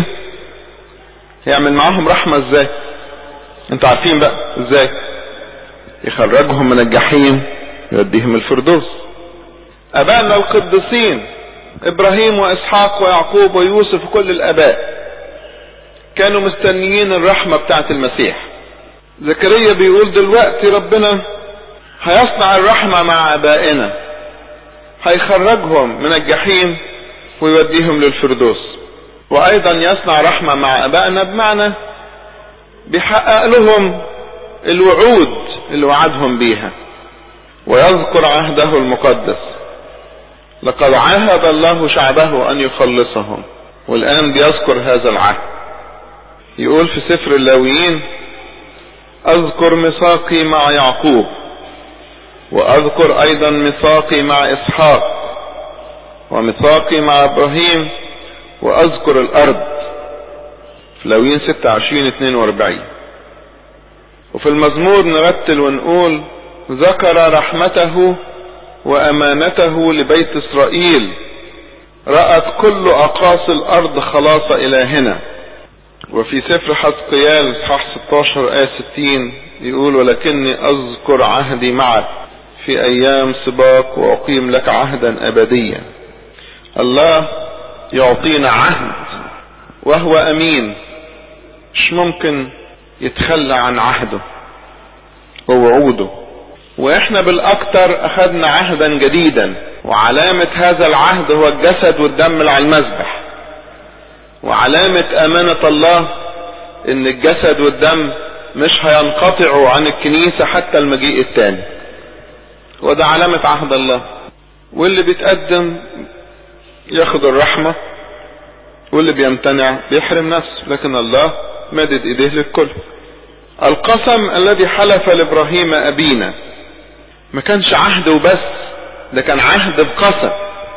يعمل معاهم رحمة ازاي انتوا عارفين بقى ازاي يخرجهم من الجحيم يوديهم الفردوس ابائنا القديسين ابراهيم واسحاق ويعقوب ويوسف وكل الاباء كانوا مستنيين الرحمة بتاعت المسيح زكريا بيقول دلوقتي ربنا هيصنع الرحمة مع ابائنا هيخرجهم من الجحيم ويوديهم للفردوس وايضا يصنع رحمة مع ابائنا بمعنى بيحقق لهم الوعود اللي وعدهم بيها ويذكر عهده المقدس لقد عاهد الله شعبه ان يخلصهم والان بيذكر هذا العهد يقول في سفر اللاويين اذكر ميثاقي مع يعقوب واذكر ايضا ميثاقي مع اسحاق وميثاقي مع ابراهيم واذكر الارض في لاويين 26 42 وفي المزمور نرتل ونقول ذكر رحمته وامانته لبيت اسرائيل رأت كل اقاصي الارض خلاص الهنا وفي سفر حزقيال اصحاح 16 آية 60 يقول ولكني اذكر عهدي معك في ايام سباق واقيم لك عهدا ابديا الله يعطينا عهد وهو امين مش ممكن يتخلى عن عهده ووعوده واحنا بالاكتر اخذنا عهدا جديدا وعلامة هذا العهد هو الجسد والدم اللي على المذبح وعلامة امانة الله ان الجسد والدم مش هينقطعوا عن الكنيسة حتى المجيء الثاني وده علامة عهد الله واللي بيتقدم ياخد الرحمة واللي بيمتنع بيحرم نفسه لكن الله مدد ايديه للكل القسم الذي حلف لابراهيم ابينا ما كانش عهد وبس ده كان عهد بقسم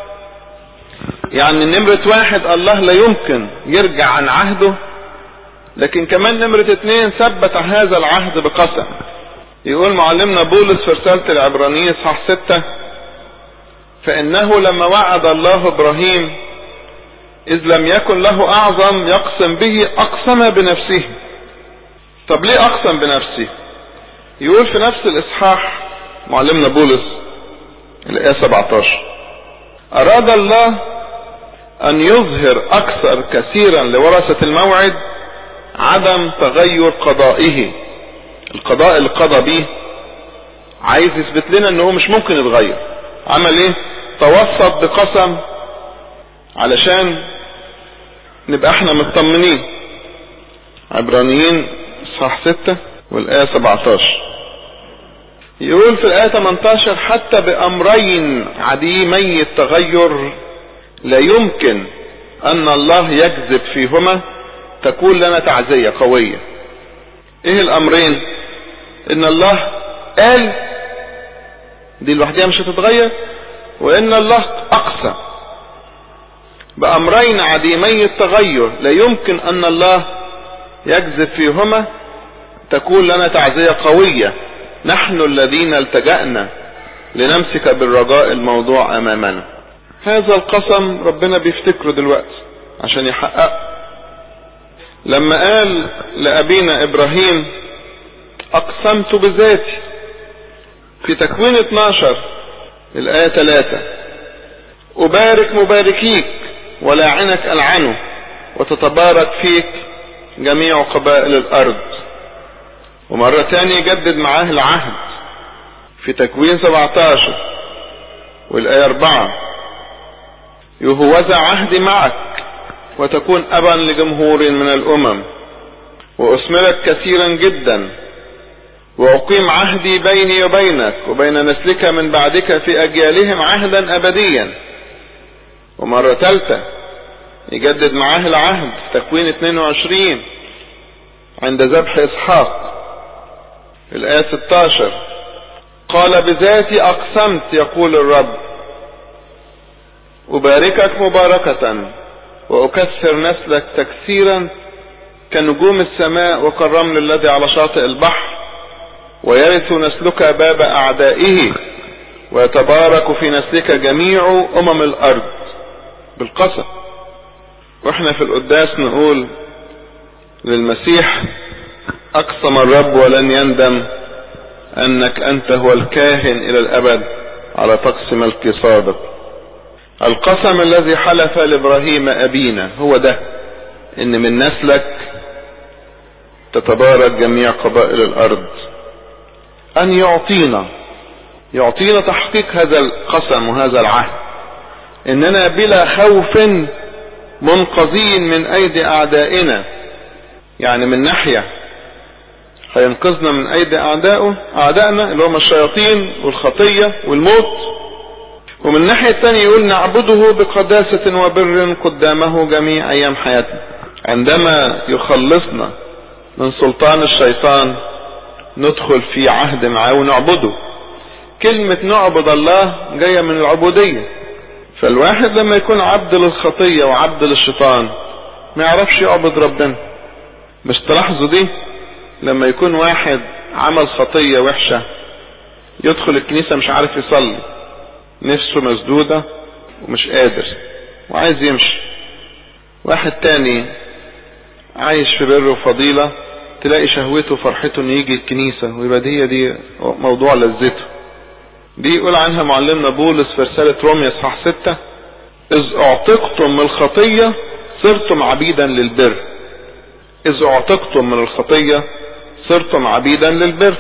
يعني نمرة واحد الله لا يمكن يرجع عن عهده لكن كمان نمرة اتنين ثبت هذا العهد بقسم يقول معلمنا بولس في رسالة العبرانيين صح ستة فإنه لما وعد الله إبراهيم إذ لم يكن له أعظم يقسم به أقسم بنفسه طب ليه أقسم بنفسه يقول في نفس الإصحاح معلمنا بولس الآية 17 أراد الله أن يظهر أكثر كثيرا لورثة الموعد عدم تغير قضائه القضاء اللي قضى بيه عايز يثبت لنا ان هو مش ممكن يتغير عمل ايه توسط بقسم علشان نبقى احنا مطمنين عبرانيين اصحاح 6 والايه 17 يقول في الايه 18 حتى بامرين عديمي التغير لا يمكن ان الله يكذب فيهما تكون لنا تعزية قوية ايه الامرين ان الله قال دي لوحدها مش هتتغير وان الله اقسم بامرين عديمي التغير لا يمكن ان الله يكذب فيهما تكون لنا تعزية قوية نحن الذين التجأنا لنمسك بالرجاء الموضوع امامنا هذا القسم ربنا بيفتكره دلوقتي عشان يحققه لما قال لأبينا إبراهيم أقسمت بذاتي في تكوين 12 الآية 3 أبارك مباركيك ولاعنك ألعنه وتتبارك فيك جميع قبائل الأرض ومرة تانية يجدد معاه العهد في تكوين 17 والآية 4 يهوذا عهدي معك وتكون أبا لجمهور من الأمم وأثمرك كثيرا جدا وأقيم عهدي بيني وبينك وبين نسلك من بعدك في أجيالهم عهدا أبديا ومرة ثالثة يجدد معاه العهد في تكوين 22 عند ذبح إسحاق الآية 16 قال بذاتي أقسمت يقول الرب أباركك مباركة وأكثر نسلك تكثيرا كنجوم السماء وكالرمل الذي على شاطئ البحر ويرث نسلك باب أعدائه ويتبارك في نسلك جميع أمم الأرض بالقسم واحنا في القداس نقول للمسيح أقسم الرب ولن يندم أنك أنت هو الكاهن إلى الأبد على طقس ملك صادق القسم الذي حلف لابراهيم ابينا هو ده ان من نسلك تتبارك جميع قبائل الارض ان يعطينا يعطينا تحقيق هذا القسم وهذا العهد اننا بلا خوف منقذين من ايدي اعدائنا يعني من ناحية هينقذنا من ايدي اعدائه اعدائنا اللي هم الشياطين والخطية والموت ومن الناحية الثانية يقول نعبده بقداسة وبر قدامه جميع أيام حياتنا عندما يخلصنا من سلطان الشيطان ندخل في عهد معاه ونعبده كلمة نعبد الله جاية من العبودية فالواحد لما يكون عبد للخطية وعبد للشيطان ما يعرفش يعبد ربنا مش تلاحظوا دي لما يكون واحد عمل خطية وحشة يدخل الكنيسة مش عارف يصلي نفسه مسدودة ومش قادر وعايز يمشي واحد تاني عايش في بر وفضيلة تلاقي شهوته وفرحته انه يجي الكنيسة ويبقى دي دي موضوع لذته دي يقول عنها معلمنا بولس في رسالة روميا اصحاح ستة اذ اعتقتم من الخطية صرتم عبيدا للبر اذ اعتقتم من الخطية صرتم عبيدا للبر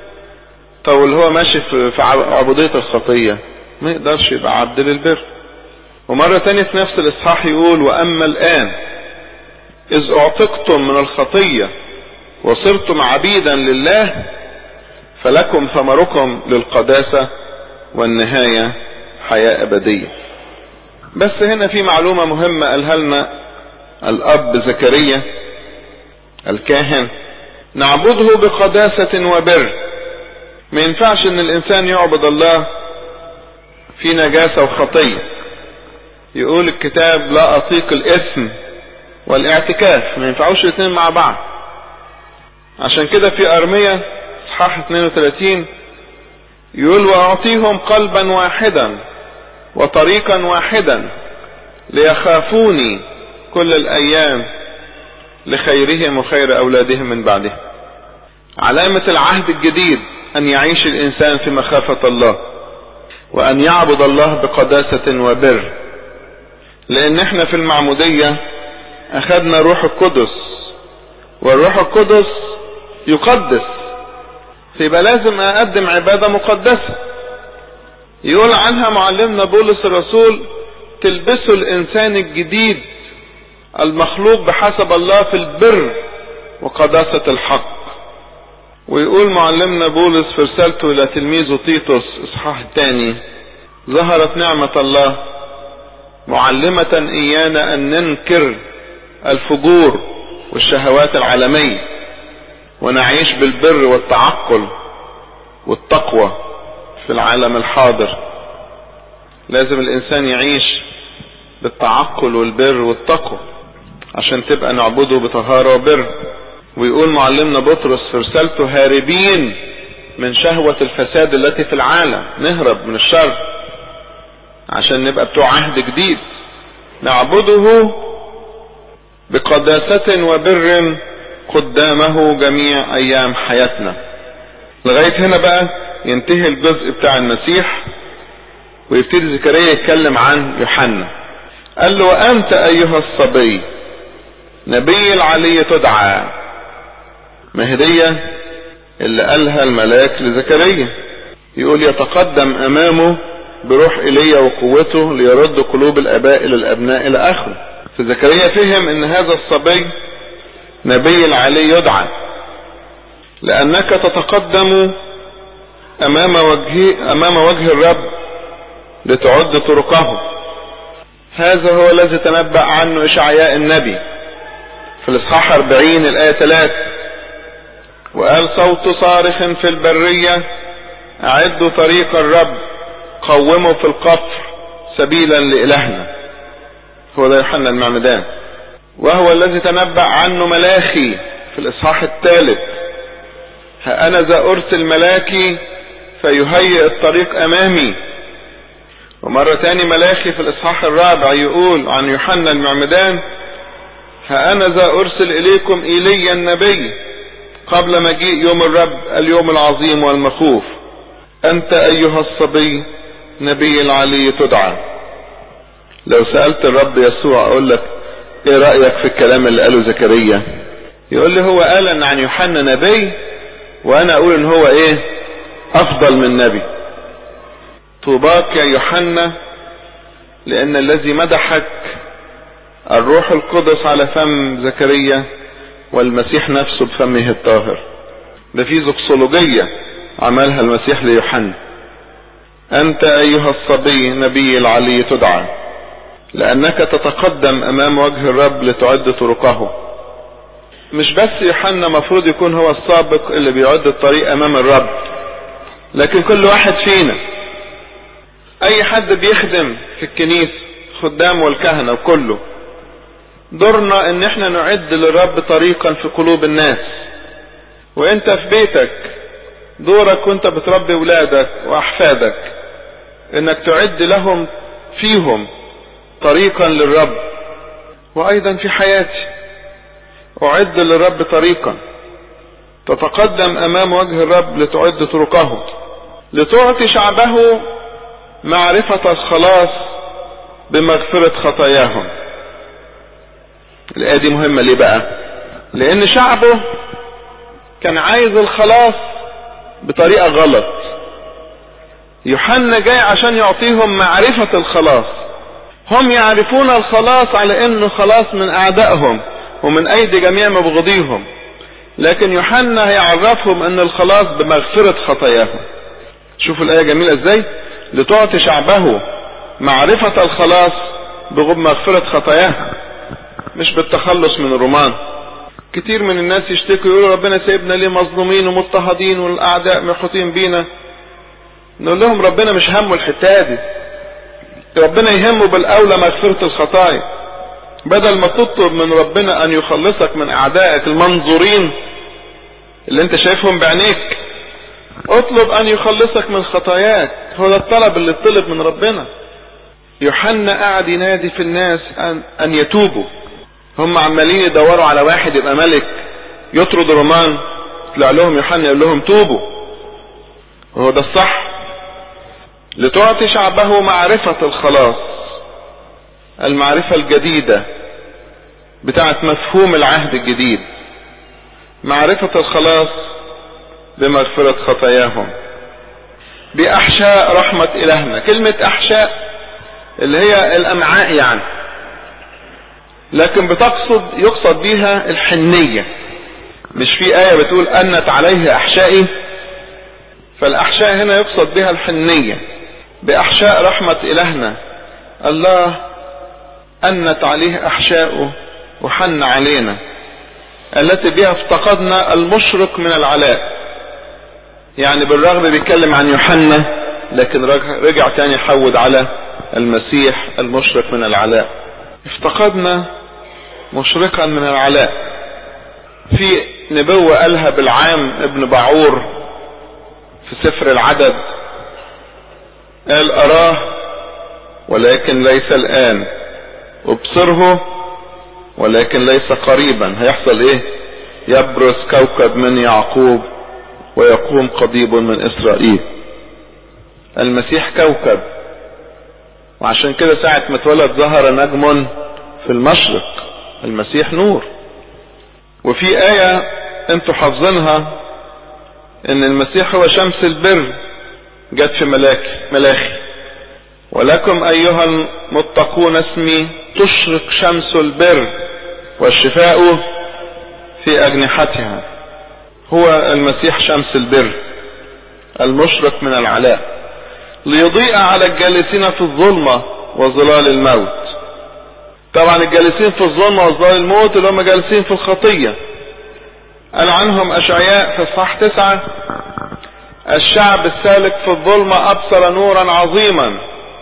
طب اللي هو ماشي في عبودية الخطية ما يقدرش يبقى عبد للبر ومرة تانية في نفس الاصحاح يقول واما الان اذ اعتقتم من الخطية وصرتم عبيدا لله فلكم ثمركم للقداسة والنهاية حياة ابدية بس هنا في معلومة مهمة قالها لنا الاب زكريا الكاهن نعبده بقداسة وبر ما ينفعش ان الانسان يعبد الله في نجاسة وخطية يقول الكتاب لا اطيق الاثم والاعتكاف ما ينفعوش الاثنين مع بعض عشان كده في ارمية اصحاح 32 يقول واعطيهم قلبا واحدا وطريقا واحدا ليخافوني كل الايام لخيرهم وخير اولادهم من بعدهم علامة العهد الجديد ان يعيش الانسان في مخافة الله وان يعبد الله بقداسة وبر لان احنا في المعمودية اخذنا روح القدس والروح القدس يقدس فيبقى لازم اقدم عبادة مقدسة يقول عنها معلمنا بولس الرسول تلبسوا الانسان الجديد المخلوق بحسب الله في البر وقداسة الحق ويقول معلمنا بولس في رسالته الى تلميذه تيتوس اصحاح الثاني ظهرت نعمة الله معلمة ايانا ان ننكر الفجور والشهوات العالمية ونعيش بالبر والتعقل والتقوى في العالم الحاضر لازم الانسان يعيش بالتعقل والبر والتقوى عشان تبقى نعبده بطهارة وبر ويقول معلمنا بطرس في رسالته هاربين من شهوة الفساد التي في العالم نهرب من الشر عشان نبقى بتوع عهد جديد نعبده بقداسة وبر قدامه جميع ايام حياتنا لغاية هنا بقى ينتهي الجزء بتاع المسيح ويبتدي زكريا يتكلم عن يوحنا قال له وانت ايها الصبي نبي العلي تدعى مهدية اللي قالها الملاك لزكريا يقول يتقدم امامه بروح ايليا وقوته ليرد قلوب الاباء الى الابناء الى اخره فزكريا فهم ان هذا الصبي نبي العلي يدعى لانك تتقدم امام وجه امام وجه الرب لتعد طرقه هذا هو الذي تنبأ عنه اشعياء النبي في الاصحاح 40 الايه 3 وقال صوت صارخ في البرية اعدوا طريق الرب قوموا في القفر سبيلا لإلهنا هو ده يوحنا المعمدان وهو الذي تنبأ عنه ملاخي في الاصحاح الثالث ها انا ذا ارسل ملاكي فيهيئ الطريق امامي ومرة تاني ملاخي في الاصحاح الرابع يقول عن يوحنا المعمدان ها انا ذا ارسل اليكم ايليا النبي قبل مجيء يوم الرب اليوم العظيم والمخوف انت ايها الصبي نبي العلي تدعى لو سألت الرب يسوع اقول لك ايه رأيك في الكلام اللي قاله زكريا يقول لي هو قال ان عن يوحنا نبي وانا اقول ان هو ايه افضل من نبي طوباك يا يوحنا لان الذي مدحك الروح القدس على فم زكريا والمسيح نفسه بفمه الطاهر ده في زوكسولوجية عملها المسيح ليوحنا أنت أيها الصبي نبي العلي تدعى لأنك تتقدم أمام وجه الرب لتعد طرقه مش بس يوحنا مفروض يكون هو السابق اللي بيعد الطريق أمام الرب لكن كل واحد فينا أي حد بيخدم في الكنيسة خدام والكهنة وكله دورنا ان احنا نعد للرب طريقا في قلوب الناس وانت في بيتك دورك وانت بتربي ولادك واحفادك انك تعد لهم فيهم طريقا للرب وايضا في حياتي اعد للرب طريقا تتقدم امام وجه الرب لتعد طرقه لتعطي شعبه معرفة الخلاص بمغفرة خطاياهم الآية دي مهمة ليه بقى لأن شعبه كان عايز الخلاص بطريقة غلط يوحنا جاي عشان يعطيهم معرفة الخلاص هم يعرفون الخلاص على انه خلاص من اعدائهم ومن ايدي جميع مبغضيهم لكن يوحنا هيعرفهم ان الخلاص بمغفرة خطاياهم شوفوا الاية جميلة ازاي لتعطي شعبه معرفة الخلاص بمغفرة خطاياهم مش بالتخلص من الرومان كتير من الناس يشتكوا يقولوا ربنا سيبنا ليه مظلومين ومضطهدين والاعداء محيطين بينا نقول لهم ربنا مش همه الحتة دي ربنا يهمه بالاولى مغفرة الخطايا بدل ما تطلب من ربنا ان يخلصك من اعدائك المنظورين اللي انت شايفهم بعينيك اطلب ان يخلصك من خطاياك هو ده الطلب اللي طلب من ربنا يوحنا قاعد ينادي في الناس ان, أن يتوبوا هم عمالين يدوروا على واحد يبقى ملك يطرد الرومان طلع لهم يوحنا يقول لهم توبوا وهو ده الصح لتعطي شعبه معرفة الخلاص المعرفة الجديدة بتاعت مفهوم العهد الجديد معرفة الخلاص بمغفرة خطاياهم بأحشاء رحمة إلهنا كلمة أحشاء اللي هي الأمعاء يعني لكن بتقصد يقصد بيها الحنية مش في آية بتقول أنت عليه أحشائي فالأحشاء هنا يقصد بها الحنية بأحشاء رحمة إلهنا الله أنت عليه أحشاؤه وحن علينا التي بها افتقدنا المشرق من العلاء يعني بالرغم بيتكلم عن يوحنا لكن رجع تاني يحود على المسيح المشرق من العلاء افتقدنا مشرقا من العلاء في نبوة قالها بالعام ابن بعور في سفر العدد قال أراه ولكن ليس الآن ابصره ولكن ليس قريبا هيحصل ايه يبرز كوكب من يعقوب ويقوم قضيب من اسرائيل المسيح كوكب وعشان كده ساعة ما اتولد ظهر نجم في المشرق المسيح نور وفي آية انتوا حافظينها ان المسيح هو شمس البر جت في ملاكي ملاخي ولكم ايها المتقون اسمي تشرق شمس البر والشفاء في اجنحتها هو المسيح شمس البر المشرق من العلاء ليضيء على الجالسين في الظلمة وظلال الموت طبعا الجالسين في الظلمة وظلال الموت اللي هم جالسين في الخطية قال عنهم اشعياء في الصح تسعة الشعب السالك في الظلمة ابصر نورا عظيما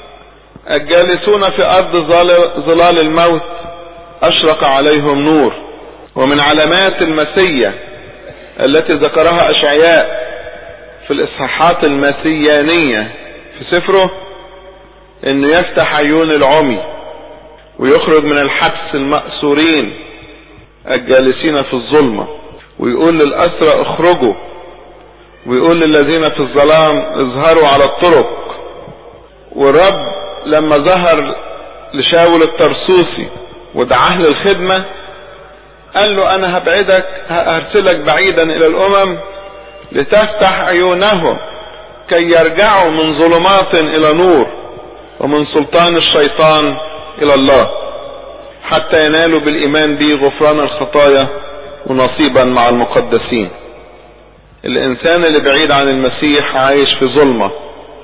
الجالسون في ارض ظلال الموت اشرق عليهم نور ومن علامات المسية التي ذكرها اشعياء في الاصحاحات المسيانية في سفره انه يفتح عيون العمي ويخرج من الحبس المأسورين الجالسين في الظلمة ويقول للأسرى اخرجوا ويقول للذين في الظلام اظهروا على الطرق والرب لما ظهر لشاول الترسوسي ودعاه للخدمة قال له انا هبعدك هرسلك بعيدا الى الامم لتفتح عيونهم كي يرجعوا من ظلمات الى نور ومن سلطان الشيطان الى الله حتى ينالوا بالايمان به غفران الخطايا ونصيبا مع المقدسين الانسان اللي بعيد عن المسيح عايش في ظلمة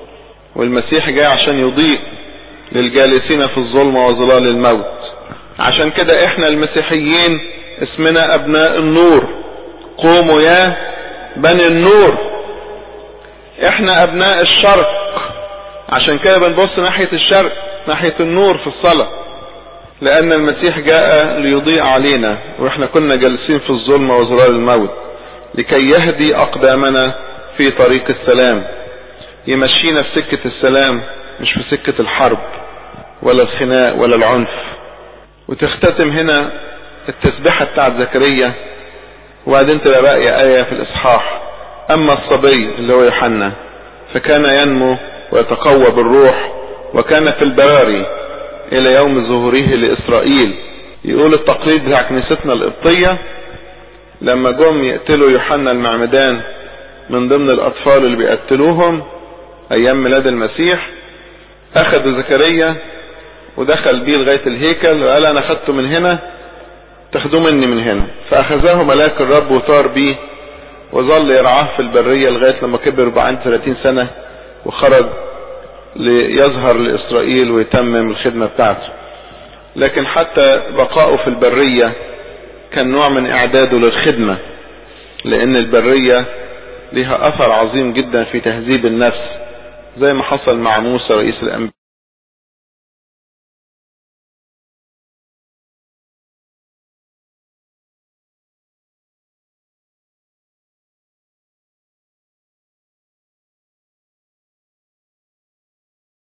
والمسيح جاي عشان يضيء للجالسين في الظلمة وظلال الموت عشان كده احنا المسيحيين اسمنا ابناء النور قوموا يا بني النور احنا ابناء الشرق عشان كده بنبص ناحية الشرق ناحية النور في الصلاة لان المسيح جاء ليضيء علينا واحنا كنا جالسين في الظلمة وظلال الموت لكي يهدي اقدامنا في طريق السلام يمشينا في سكة السلام مش في سكة الحرب ولا الخناق ولا العنف وتختتم هنا التسبيحة بتاعت زكريا وبعدين تبقى باقية آية في الإصحاح أما الصبي اللي هو يوحنا فكان ينمو ويتقوى بالروح وكان في البراري إلى يوم ظهوره لإسرائيل يقول التقليد بتاع كنيستنا القبطية لما جم يقتلوا يوحنا المعمدان من ضمن الأطفال اللي بيقتلوهم أيام ميلاد المسيح أخذوا زكريا ودخل بيه لغاية الهيكل وقال أنا أخذته من هنا تاخدوه مني من هنا فأخذه ملاك الرب وطار بيه وظل يرعاه في البرية لغاية لما كبر وبقى عنده 30 سنة وخرج ليظهر لإسرائيل ويتمم الخدمة بتاعته لكن حتى بقائه في البرية كان نوع من إعداده للخدمة لأن البرية لها أثر عظيم جدا في تهذيب النفس زي ما حصل مع موسى رئيس الأنبياء